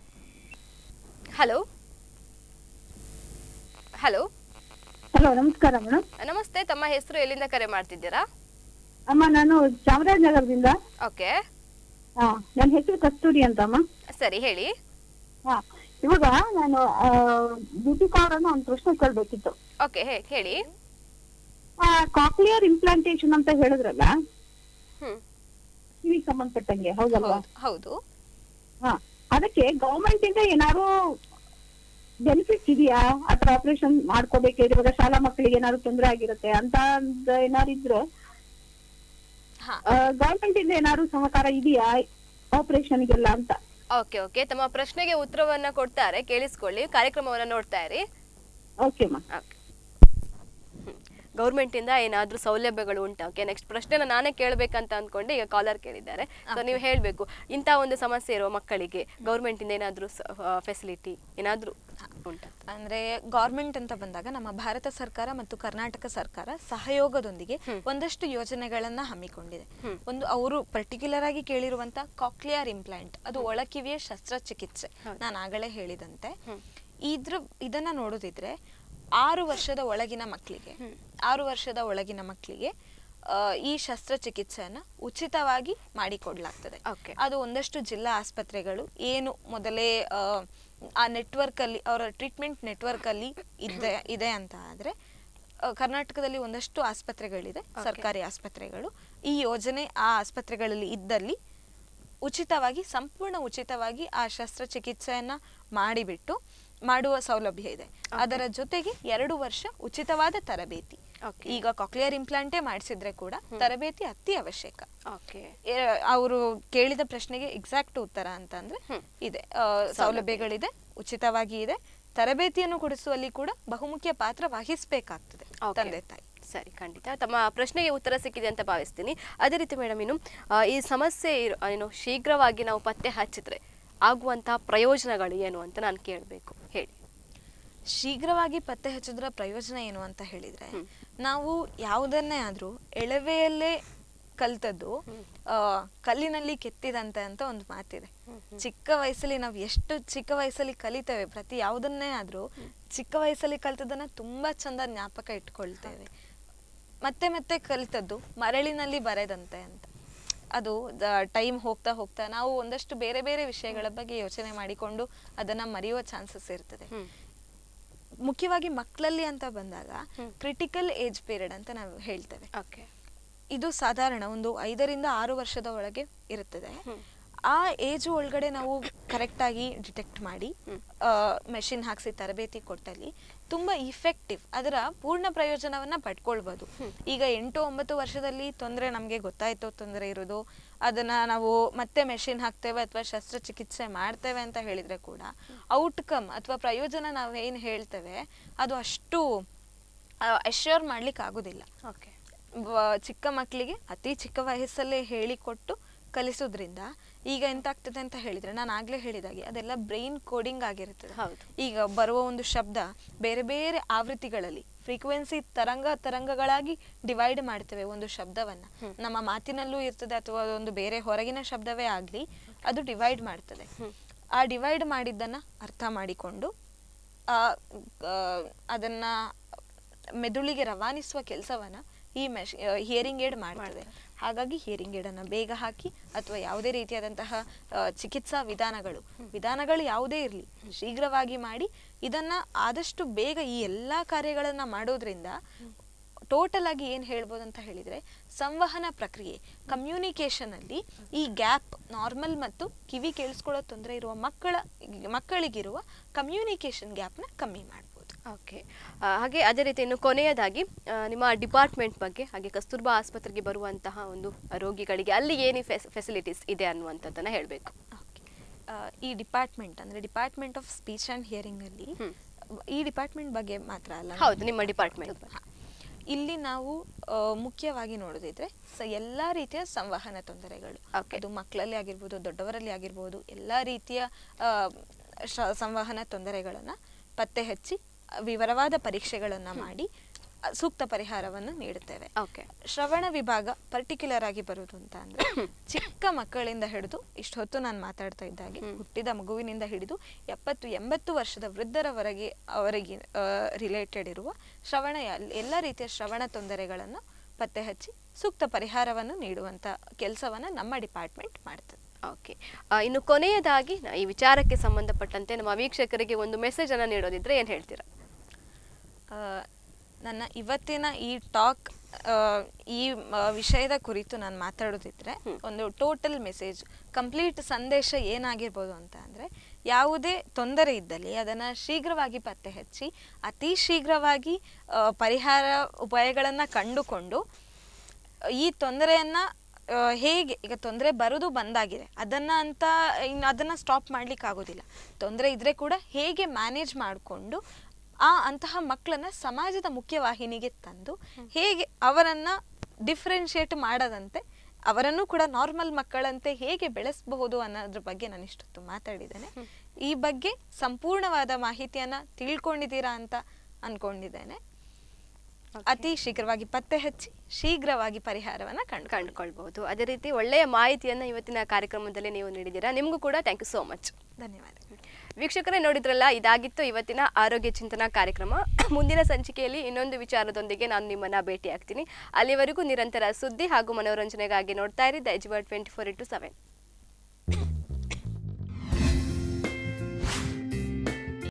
ಹಲೋ ಹಲೋ ಹಲೋ ನಮಸ್ಕಾರ ಮೇಡಮ್ ನಮಸ್ತೆ ತಮ್ಮ ಹೆಸರು ಎಲ್ಲಿಂದ ಕರೆ ಮಾಡ್ತಿದ್ದೀರಾ ಅಮ್ಮ ನಾನು ಚಾಮರಾಜನಗರದಿಂದ ಓಕೆ ಹಾ ನನ್ನ ಹೆಸರು ಕಸ್ತೂರಿ ಅಂತ ಅಮ್ಮ ಸರಿ ಹೇಳಿ ಹಾ ಇವಾಗ ನಾನು ದೀಪಿಕಾ ಅವರನ್ನ ಒಂದು ಪ್ರಶ್ನೆ ಕೇಳ್ಬೇಕಿತ್ತು ಓಕೆ ಹೇಳಿ ಕಾಕ್ಲಿಯರ್ ಇಂಪ್ಲಾಂಟೇಶನ್ ಅಂತ ಹೇಳಿದ್ರಲ್ಲ ಹ್ಮ್ ಕಿವಿಗೆ ಸಂಬಂಧಪಟ್ಟಂಗೆ ಹೌದಲ್ವಾ ಹೌದು ಹೌದು ಹಾ ಅದಕ್ಕೆ ಗವರ್ಮೆಂಟ್ ಇಂದ ಏನಾದ್ರು ಬೆನಿಫಿಟ್ಸ್ ಇದೆಯಾ ಅಥವಾ ಆಪರೇಷನ್ ಮಾಡ್ಕೋಬೇಕಾದ್ರೆ ಇವಾಗ ಶಾಲಾ ಮಕ್ಕಳಿಗೆ ಏನಾದ್ರು ತೊಂದರೆ ಆಗಿರುತ್ತೆ ಅಂತ ಒಂದ್ ಏನಾದ್ರು ಇದ್ರೆ ಹಾ ಗವರ್ಮೆಂಟ್ ಇಂದ ಏನಾದ್ರು ಸಹಕಾರ ಇದೆಯಾ ಆಪರೇಷನ್ಗೆಲ್ಲ ಅಂತ ಓಕೆ ಓಕೆ ತಮ್ಮ ಪ್ರಶ್ನೆಗೆ ಉತ್ತರವನ್ನ ಕೊಡ್ತಾರೆ ಕೇಳಿಸ್ಕೊಳ್ಳಿ ಕಾರ್ಯಕ್ರಮವನ್ನ ನೋಡ್ತಾ ಇರಿ ಓಕೆ ಮಾ ಓಕೆ ಗೌರ್ಮೆಂಟಿಂದ ಏನಾದರೂ ಸೌಲಭ್ಯಗಳು ಉಂಟಾ ಓಕೆ ನೆಕ್ಸ್ಟ್ ಪ್ರಶ್ನೆನ ನಾನೇ ಕೇಳಬೇಕಂತ ಅಂದ್ಕೊಂಡೆ ಈಗ ಕಾಲರ್ ಕೇಳಿದ್ದಾರೆ ಸೊ ನೀವು ಹೇಳಬೇಕು ಇಂಥ ಒಂದು ಸಮಸ್ಯೆ ಇರೋ ಮಕ್ಕಳಿಗೆ ಗೌರ್ಮೆಂಟಿಂದ ಏನಾದರೂ ಫೆಸಿಲಿಟಿ ಏನಾದರೂ ಉಂಟಾ ಅಂದ್ರೆ ಗೌರ್ಮೆಂಟ್ ಅಂತ ಬಂದಾಗ ನಮ್ಮ ಭಾರತ ಸರ್ಕಾರ ಮತ್ತು ಕರ್ನಾಟಕ ಸರ್ಕಾರ ಸಹಯೋಗದೊಂದಿಗೆ ಒಂದಷ್ಟು ಯೋಜನೆಗಳನ್ನ ಹಮ್ಮಿಕೊಂಡಿದೆ ಒಂದು ಅವರು ಪರ್ಟಿಕ್ಯುಲರ್ ಆಗಿ ಕೇಳಿರುವಂತ ಕಾಕ್ಲಿಯರ್ ಇಂಪ್ಲಾಂಟ್ ಅದು ಒಳಕಿವಿಯ ಶಸ್ತ್ರಚಿಕಿತ್ಸೆ ನಾನು ಆಗಲೇ ಹೇಳಿದಂತೆ ಇದ್ರ ಇದನ್ನ ನೋಡೋದಿದ್ರೆ ಆರು ವರ್ಷದ ಒಳಗಿನ ಮಕ್ಕಳಿಗೆ ಆರು ವರ್ಷದ ಒಳಗಿನ ಮಕ್ಕಳಿಗೆ ಆ, ಈ ಶಸ್ತ್ರಚಿಕಿತ್ಸೆಯನ್ನ ಉಚಿತವಾಗಿ ಮಾಡಿಕೊಡ್ಲಾಗ್ತದೆ Okay. ಅದು ಒಂದಷ್ಟು ಜಿಲ್ಲಾ ಆಸ್ಪತ್ರೆಗಳು ಏನು ಮೊದಲೇ ಆ, ಆ ನೆಟ್ವರ್ಕ್ ಅಲ್ಲಿ ಅವರ ಟ್ರೀಟ್ಮೆಂಟ್ ನೆಟ್ವರ್ಕ್ ಅಲ್ಲಿ ಇದೆ ಇದೆ ಅಂತ ಆದ್ರೆ ಆ, ಕರ್ನಾಟಕದಲ್ಲಿ ಒಂದಷ್ಟು ಆಸ್ಪತ್ರೆಗಳಿದೆ ಸರ್ಕಾರಿ ಆಸ್ಪತ್ರೆಗಳು ಈ ಯೋಜನೆ ಆ ಆಸ್ಪತ್ರೆಗಳಲ್ಲಿ ಇದ್ದಲ್ಲಿ ಉಚಿತವಾಗಿ ಸಂಪೂರ್ಣ ಉಚಿತವಾಗಿ ಆ ಶಸ್ತ್ರಚಿಕಿತ್ಸೆಯನ್ನ ಮಾಡಿಬಿಟ್ಟು ಮಾಡುವ ಸೌಲಭ್ಯ ಇದೆ ಅದರ ಜೊತೆಗೆ ಎರಡು ವರ್ಷ ಉಚಿತವಾದ ತರಬೇತಿ Okay. ಈಗ ಕಾಕ್ಲಿಯರ್ ಇಂಪ್ಲಾಂಟೇ ಮಾಡಿಸಿದ್ರೆ ಕೂಡ ತರಬೇತಿ ಅತಿ ಅವಶ್ಯಕ ಓಕೆ ಅವರು ಕೇಳಿದ ಪ್ರಶ್ನೆಗೆ ಎಕ್ಸಾಕ್ಟ್ ಉತ್ತರ ಅಂತಂದ್ರೆ ಇದೆ ಆ, ಸೌಲಭ್ಯಗಳಿದೆ ಉಚಿತವಾಗಿ ಇದೆ ತರಬೇತಿಯನ್ನು ಕೊಡಿಸುವಲ್ಲಿ ಕೂಡ ಬಹುಮುಖ್ಯ ಪಾತ್ರ ವಹಿಸಬೇಕಾಗ್ತದೆ Okay. ತಂದೆ ತಾಯಿ ಸರಿ ಖಂಡಿತ ತಮ್ಮ ಪ್ರಶ್ನೆಗೆ ಉತ್ತರ ಸಿಕ್ಕಿದೆ ಅಂತ ಭಾವಿಸ್ತೀನಿ ಅದೇ ರೀತಿ ಮೇಡಮ್ ಇನ್ನು ಆ, ಈ ಸಮಸ್ಯೆ ಇರೋ- ಏನು ಶೀಘ್ರವಾಗಿ ನಾವು ಪತ್ತೆ ಹಚ್ಚಿದ್ರೆ ಆಗುವಂತಹ ಪ್ರಯೋಜನಗಳು ಏನು ಅಂತ ನಾನು ಕೇಳಬೇಕು ಹೇಳಿ ಶೀಘ್ರವಾಗಿ ಪತ್ತೆ ಹಚ್ಚಿದ್ರ ಪ್ರಯೋಜನ ಏನು ಅಂತ ಹೇಳಿದ್ರೆ ನಾವು ಯಾವುದನ್ನೇ ಆದ್ರೂ ಎಳವೆಯಲ್ಲೇ ಕಲ್ತದ್ದು ಆ, ಕಲ್ಲಿನಲ್ಲಿ ಕೆತ್ತಿದಂತೆ ಅಂತ ಒಂದು ಮಾತಿದೆ ಚಿಕ್ಕ ವಯಸ್ಸಲ್ಲಿ ನಾವು ಎಷ್ಟು ಚಿಕ್ಕ ವಯಸ್ಸಲ್ಲಿ ಕಲಿತೇವೆ ಪ್ರತಿ ಯಾವುದನ್ನೇ ಆದ್ರೂ ಚಿಕ್ಕ ವಯಸ್ಸಲ್ಲಿ ಕಲ್ತದನ್ನ ತುಂಬಾ ಚಂದ ಜ್ಞಾಪಕ ಇಟ್ಕೊಳ್ತೇವೆ ಮತ್ತೆ ಮತ್ತೆ ಕಲಿತದ್ದು ಮರಳಿನಲ್ಲಿ ಬರೆದಂತೆ ಅಂತ ಅದು ಟೈಮ್ ಹೋಗ್ತಾ ಹೋಗ್ತಾ ನಾವು ಒಂದಷ್ಟು ಬೇರೆ ಬೇರೆ ವಿಷಯಗಳ ಬಗ್ಗೆ ಯೋಚನೆ ಮಾಡಿಕೊಂಡು ಅದನ್ನ ಮರೆಯುವ ಚಾನ್ಸಸ್ ಇರ್ತದೆ ಮುಖ್ಯವಾಗಿ ಮಕ್ಕಳಲ್ಲಿ ಅಂತ ಬಂದಾಗ ಕ್ರಿಟಿಕಲ್ ಏಜ್ ಪೀರಿಯಡ್ ಅಂತ ನಾವು ಹೇಳ್ತೇವೆ ಓಕೆ ಇದು ಸಾಧಾರಣ ಒಂದು ಐದರಿಂದ ಆರು ವರ್ಷದ ಒಳಗೆ ಇರುತ್ತದೆ ಆ ಏಜ್ ಒಳಗಡೆ ನಾವು ಕರೆಕ್ಟಾಗಿ ಡಿಟೆಕ್ಟ್ ಮಾಡಿ ಮೆಷಿನ್ ಹಾಕ್ಸಿ ತರಬೇತಿ ಕೊಟ್ಟಲ್ಲಿ ತುಂಬಾ ಇಫೆಕ್ಟಿವ್ ಅದರ ಪೂರ್ಣ ಪ್ರಯೋಜನವನ್ನ ಪಡ್ಕೊಳ್ಬೋದು ಈಗ ಎಂಟು ಒಂಬತ್ತು ವರ್ಷದಲ್ಲಿ ತೊಂದರೆ ನಮಗೆ ಗೊತ್ತಾಯ್ತು ತೊಂದರೆ ಇರೋದು ಅದನ್ನ ನಾವು ಮತ್ತೆ ಮೆಷಿನ್ ಹಾಕ್ತೇವೆ ಅಥವಾ ಶಸ್ತ್ರಚಿಕಿತ್ಸೆ ಮಾಡ್ತೇವೆ ಅಂತ ಹೇಳಿದ್ರೆ ಕೂಡ ಔಟ್ಕಮ್ ಅಥವಾ ಪ್ರಯೋಜನ ನಾವು ಏನು ಹೇಳ್ತೇವೆ ಅದು ಅಷ್ಟು ಅಶ್ಯೂರ್ ಮಾಡ್ಲಿಕ್ಕೆ ಆಗುದಿಲ್ಲ ಓಕೆ ವ- ಚಿಕ್ಕ ಮಕ್ಕಳಿಗೆ ಅತಿ ಚಿಕ್ಕ ವಯಸ್ಸಲ್ಲೇ ಹೇಳಿಕೊಟ್ಟು ಕಲಿಸೋದ್ರಿಂದ ಈಗ ಎಂತ ಆಗ್ತದೆ ಅಂತ ಹೇಳಿದ್ರೆ ನಾನು ಆಗ್ಲೇ ಹೇಳಿದಾಗೆ ಅದೆಲ್ಲ ಬ್ರೈನ್ ಕೋಡಿಂಗ್ ಆಗಿರ್ತದೆ ಹೌದು. ಈಗ ಬರುವ ಒಂದು ಶಬ್ದ ಬೇರೆ ಬೇರೆ ಆವೃತ್ತಿಗಳಲ್ಲಿ ಫ್ರೀಕ್ವೆನ್ಸಿ ತರಂಗ ತರಂಗಗಳಾಗಿ ಡಿವೈಡ್ ಮಾಡ್ತೇವೆ ಒಂದು ಶಬ್ದವನ್ನ ನಮ್ಮ ಮಾತಿನಲ್ಲೂ ಇರ್ತದೆ ಅಥವಾ ಒಂದು ಬೇರೆ ಹೊರಗಿನ ಶಬ್ದವೇ ಆಗ್ಲಿ ಅದು ಡಿವೈಡ್ ಮಾಡ್ತದೆ ಆ ಡಿವೈಡ್ ಮಾಡಿದ್ದನ್ನ ಅರ್ಥ ಮಾಡಿಕೊಂಡು ಆ, ಆ, ಅದನ್ನ ಮೆದುಳಿಗೆ ರವಾನಿಸುವ ಕೆಲಸವನ್ನ ಈ ಮೆಶ್ ಹಿಯರಿಂಗ್ ಏಡ್ ಮಾಡ್ತದೆ ಹಾಗಾಗಿ ಹಿಯರಿಂಗ್ ಏಡ್ ಅನ್ನ ಬೇಗ ಹಾಕಿ ಅಥವಾ ಯಾವುದೇ ರೀತಿಯಾದಂತಹ ಆ, ಚಿಕಿತ್ಸಾ ವಿಧಾನಗಳು ವಿಧಾನಗಳು ಯಾವುದೇ ಇರಲಿ ಶೀಘ್ರವಾಗಿ ಮಾಡಿ ಇದನ್ನ ಆದಷ್ಟು ಬೇಗ ಈ ಎಲ್ಲಾ ಕಾರ್ಯಗಳನ್ನ ಮಾಡೋದ್ರಿಂದ ಟೋಟಲ್ ಆಗಿ ಏನ್ ಹೇಳ್ಬೋದು ಅಂತ ಹೇಳಿದ್ರೆ ಸಂವಹನ ಪ್ರಕ್ರಿಯೆ ಕಮ್ಯುನಿಕೇಶನ್ ಅಲ್ಲಿ ಈ ಗ್ಯಾಪ್ ನಾರ್ಮಲ್ ಮತ್ತು ಕಿವಿ ಕೇಳಿಸ್ಕೊಳ್ಳೋ ತೊಂದರೆ ಇರುವ ಮಕ್ಕಳ ಮಕ್ಕಳಿಗಿರುವ ಕಮ್ಯುನಿಕೇಶನ್ ಗ್ಯಾಪ್ನ ಕಮ್ಮಿ ಮಾಡ್ಬೋದು ಓಕೆ ಹಾಗೆ ಅದೇ ರೀತಿ ಇನ್ನು ಕೊನೆಯದಾಗಿ ಆ, ನಿಮ್ಮ ಡಿಪಾರ್ಟ್ಮೆಂಟ್ ಬಗ್ಗೆ ಹಾಗೆ ಕಸ್ತೂರ್ಬಾ ಆಸ್ಪತ್ರೆಗೆ ಬರುವಂತಹ ಒಂದು ರೋಗಿಗಳಿಗೆ ಅಲ್ಲಿ ಏನು ಫೆಸಿಲಿಟೀಸ್ ಇದೆ ಅನ್ನುವಂಥದ್ದನ್ನ ಹೇಳಬೇಕು Okay. ಆ, ಈ ಡಿಪಾರ್ಟ್ಮೆಂಟ್ ಅಂದ್ರೆ department of speech and hearing ಅಲ್ಲಿ ಈ ಡಿಪಾರ್ಟ್ಮೆಂಟ್ ಬಗ್ಗೆ ಮಾತ್ರ ಅಲ್ಲ ಹೌದು ನಿಮ್ಮ ಡಿಪಾರ್ಟ್ಮೆಂಟ್ ಹಾ. ಇಲ್ಲಿ ನಾವು ಆ, ಮುಖ್ಯವಾಗಿ ನೋಡೋದಿದ್ರೆ ಸ ಎಲ್ಲಾ ರೀತಿಯ ಸಂವಹನ ತೊಂದರೆಗಳು Okay. ಅದು ಮಕ್ಕಳಲ್ಲಿ ಆಗಿರ್ಬೋದು ದೊಡ್ಡವರಲ್ಲಿ ಆಗಿರ್ಬೋದು ಎಲ್ಲಾ ರೀತಿಯ ಆ, ಶ- ಸಂವಹನ ತೊಂದರೆಗಳನ್ನ ಪತ್ತೆ ಹಚ್ಚಿ ಆ, ವಿವರವಾದ ಪರೀಕ್ಷೆಗಳನ್ನ ಮಾಡಿ ಆ, ಸೂಕ್ತ ಪರಿಹಾರವನ್ನು ನೀಡುತ್ತೇವೆ ಓಕೆ ಶ್ರವಣ ವಿಭಾಗ ಪರ್ಟಿಕ್ಯುಲರ್ ಆಗಿ ಬರುವುದು ಅಂತ ಅಂದ್ರೆ ಚಿಕ್ಕ ಮಕ್ಕಳಿಂದ ಹಿಡಿದು ಇಷ್ಟು ಹೊತ್ತು ನಾನು ಮಾತಾಡ್ತಾ ಇದ್ದಾಗೆ ಹುಟ್ಟಿದ ಮಗುವಿನಿಂದ ಹಿಡಿದು ಎಪ್ಪತ್ತು ಎಂಬತ್ತು ವರ್ಷದ ವೃದ್ಧರವರೆಗೆ ಅವರಿಗೆ ರಿಲೇಟೆಡ್ ಇರುವ ಶ್ರವಣ ಎಲ್- ಎಲ್ಲ ರೀತಿಯ ಶ್ರವಣ ತೊಂದರೆಗಳನ್ನು ಪತ್ತೆ ಹಚ್ಚಿ ಸೂಕ್ತ ಪರಿಹಾರವನ್ನು ನೀಡುವಂತ ಕೆಲಸವನ್ನ ನಮ್ಮ ಡಿಪಾರ್ಟ್ಮೆಂಟ್ ಮಾಡ್ತದೆ ಓಕೆ ಇನ್ನು ಕೊನೆಯದಾಗಿ ನಾ- ಈ ವಿಚಾರಕ್ಕೆ ಸಂಬಂಧಪಟ್ಟಂತೆ ನಮ್ಮ ವೀಕ್ಷಕರಿಗೆ ಒಂದು ಮೆಸೇಜ್ ಅನ್ನ ನೀಡೋದಿದ್ರೆ ಏನು ಹೇಳ್ತೀರಾ ಆ, ನನ್ನ ಇವತ್ತಿನ ಈ ಟಾಕ್ ಈ ಆ, ವಿಷಯದ ಕುರಿತು ನಾನು ಮಾತಾಡೋದಿದ್ರೆ ಒಂದು ಟೋಟಲ್ ಮೆಸೇಜ್ ಕಂಪ್ಲೀಟ್ ಸಂದೇಶ ಏನಾಗಿರ್ಬೋದು ಅಂತ ಅಂದರೆ ಯಾವುದೇ ತೊಂದರೆ ಇದ್ದಲ್ಲಿ ಅದನ್ನು ಶೀಘ್ರವಾಗಿ ಪತ್ತೆ ಹಚ್ಚಿ ಅತಿ ಶೀಘ್ರವಾಗಿ ಆ, ಪರಿಹಾರ ಉಪಾಯಗಳನ್ನು ಕಂಡುಕೊಂಡು ಈ ತೊಂದರೆಯನ್ನ ಆ, ಹೇಗೆ ಈಗ ತೊಂದರೆ ಬರೋದು ಬಂದಾಗಿದೆ ಅದನ್ನ ಅಂತ ಇನ್ನು ಅದನ್ನ ಸ್ಟಾಪ್ ಮಾಡ್ಲಿಕ್ಕೆ ಆಗೋದಿಲ್ಲ ತೊಂದರೆ ಇದ್ರೆ ಕೂಡ ಹೇಗೆ ಮ್ಯಾನೇಜ್ ಮಾಡಿಕೊಂಡು ಆ ಅಂತಹ ಮಕ್ಕಳನ್ನ ಸಮಾಜದ ಮುಖ್ಯವಾಹಿನಿಗೆ ತಂದು ಹೇಗೆ ಅವರನ್ನ ಡಿಫ್ರೆನ್ಶಿಯೇಟ್ ಮಾಡದಂತೆ ಅವರನ್ನು ಕೂಡ ನಾರ್ಮಲ್ ಮಕ್ಕಳಂತೆ ಹೇಗೆ ಬೆಳೆಸಬಹುದು ಅನ್ನೋದ್ರ ಬಗ್ಗೆ ನಾನು ಇಷ್ಟೊತ್ತು ಮಾತಾಡಿದ್ದೇನೆ ಈ ಬಗ್ಗೆ ಸಂಪೂರ್ಣವಾದ ಮಾಹಿತಿಯನ್ನ ತಿಳ್ಕೊಂಡಿದ್ದೀರಾ ಅಂತ ಅನ್ಕೊಂಡಿದ್ದೇನೆ ಅತಿ ಶೀಘ್ರವಾಗಿ ಪತ್ತೆ ಹಚ್ಚಿ ಶೀಘ್ರವಾಗಿ ಪರಿಹಾರವನ್ನ ಕಂಡು ಕಂಡುಕೊಳ್ಬಹುದು ಅದೇ ರೀತಿ ಒಳ್ಳೆಯ ಮಾಹಿತಿಯನ್ನು ಇವತ್ತಿನ ಕಾರ್ಯಕ್ರಮದಲ್ಲಿ ನೀವು ನೀಡಿದ್ದೀರಾ ನಿಮಗೂ ಕೂಡ ಥ್ಯಾಂಕ್ ಯು ಸೋ ಮಚ್ ಧನ್ಯವಾದಗಳು ವೀಕ್ಷಕರೇ ನೋಡಿದ್ರಲ್ಲ ಇದಾಗಿತ್ತು ಇವತ್ತಿನ ಆರೋಗ್ಯ ಚಿಂತನಾ ಕಾರ್ಯಕ್ರಮ ಮುಂದಿನ ಸಂಚಿಕೆಯಲ್ಲಿ ಇನ್ನೊಂದು ವಿಚಾರದೊಂದಿಗೆ ನಾನು ನಿಮ್ಮನ್ನ ಭೇಟಿ ಆಗ್ತೀನಿ ಅಲ್ಲಿವರೆಗೂ ನಿರಂತರ ಸುದ್ದಿ ಹಾಗೂ ಮನೋರಂಜನೆಗಾಗಿ ನೋಡ್ತಾ ಇರಿ Daijiworld twenty four into seven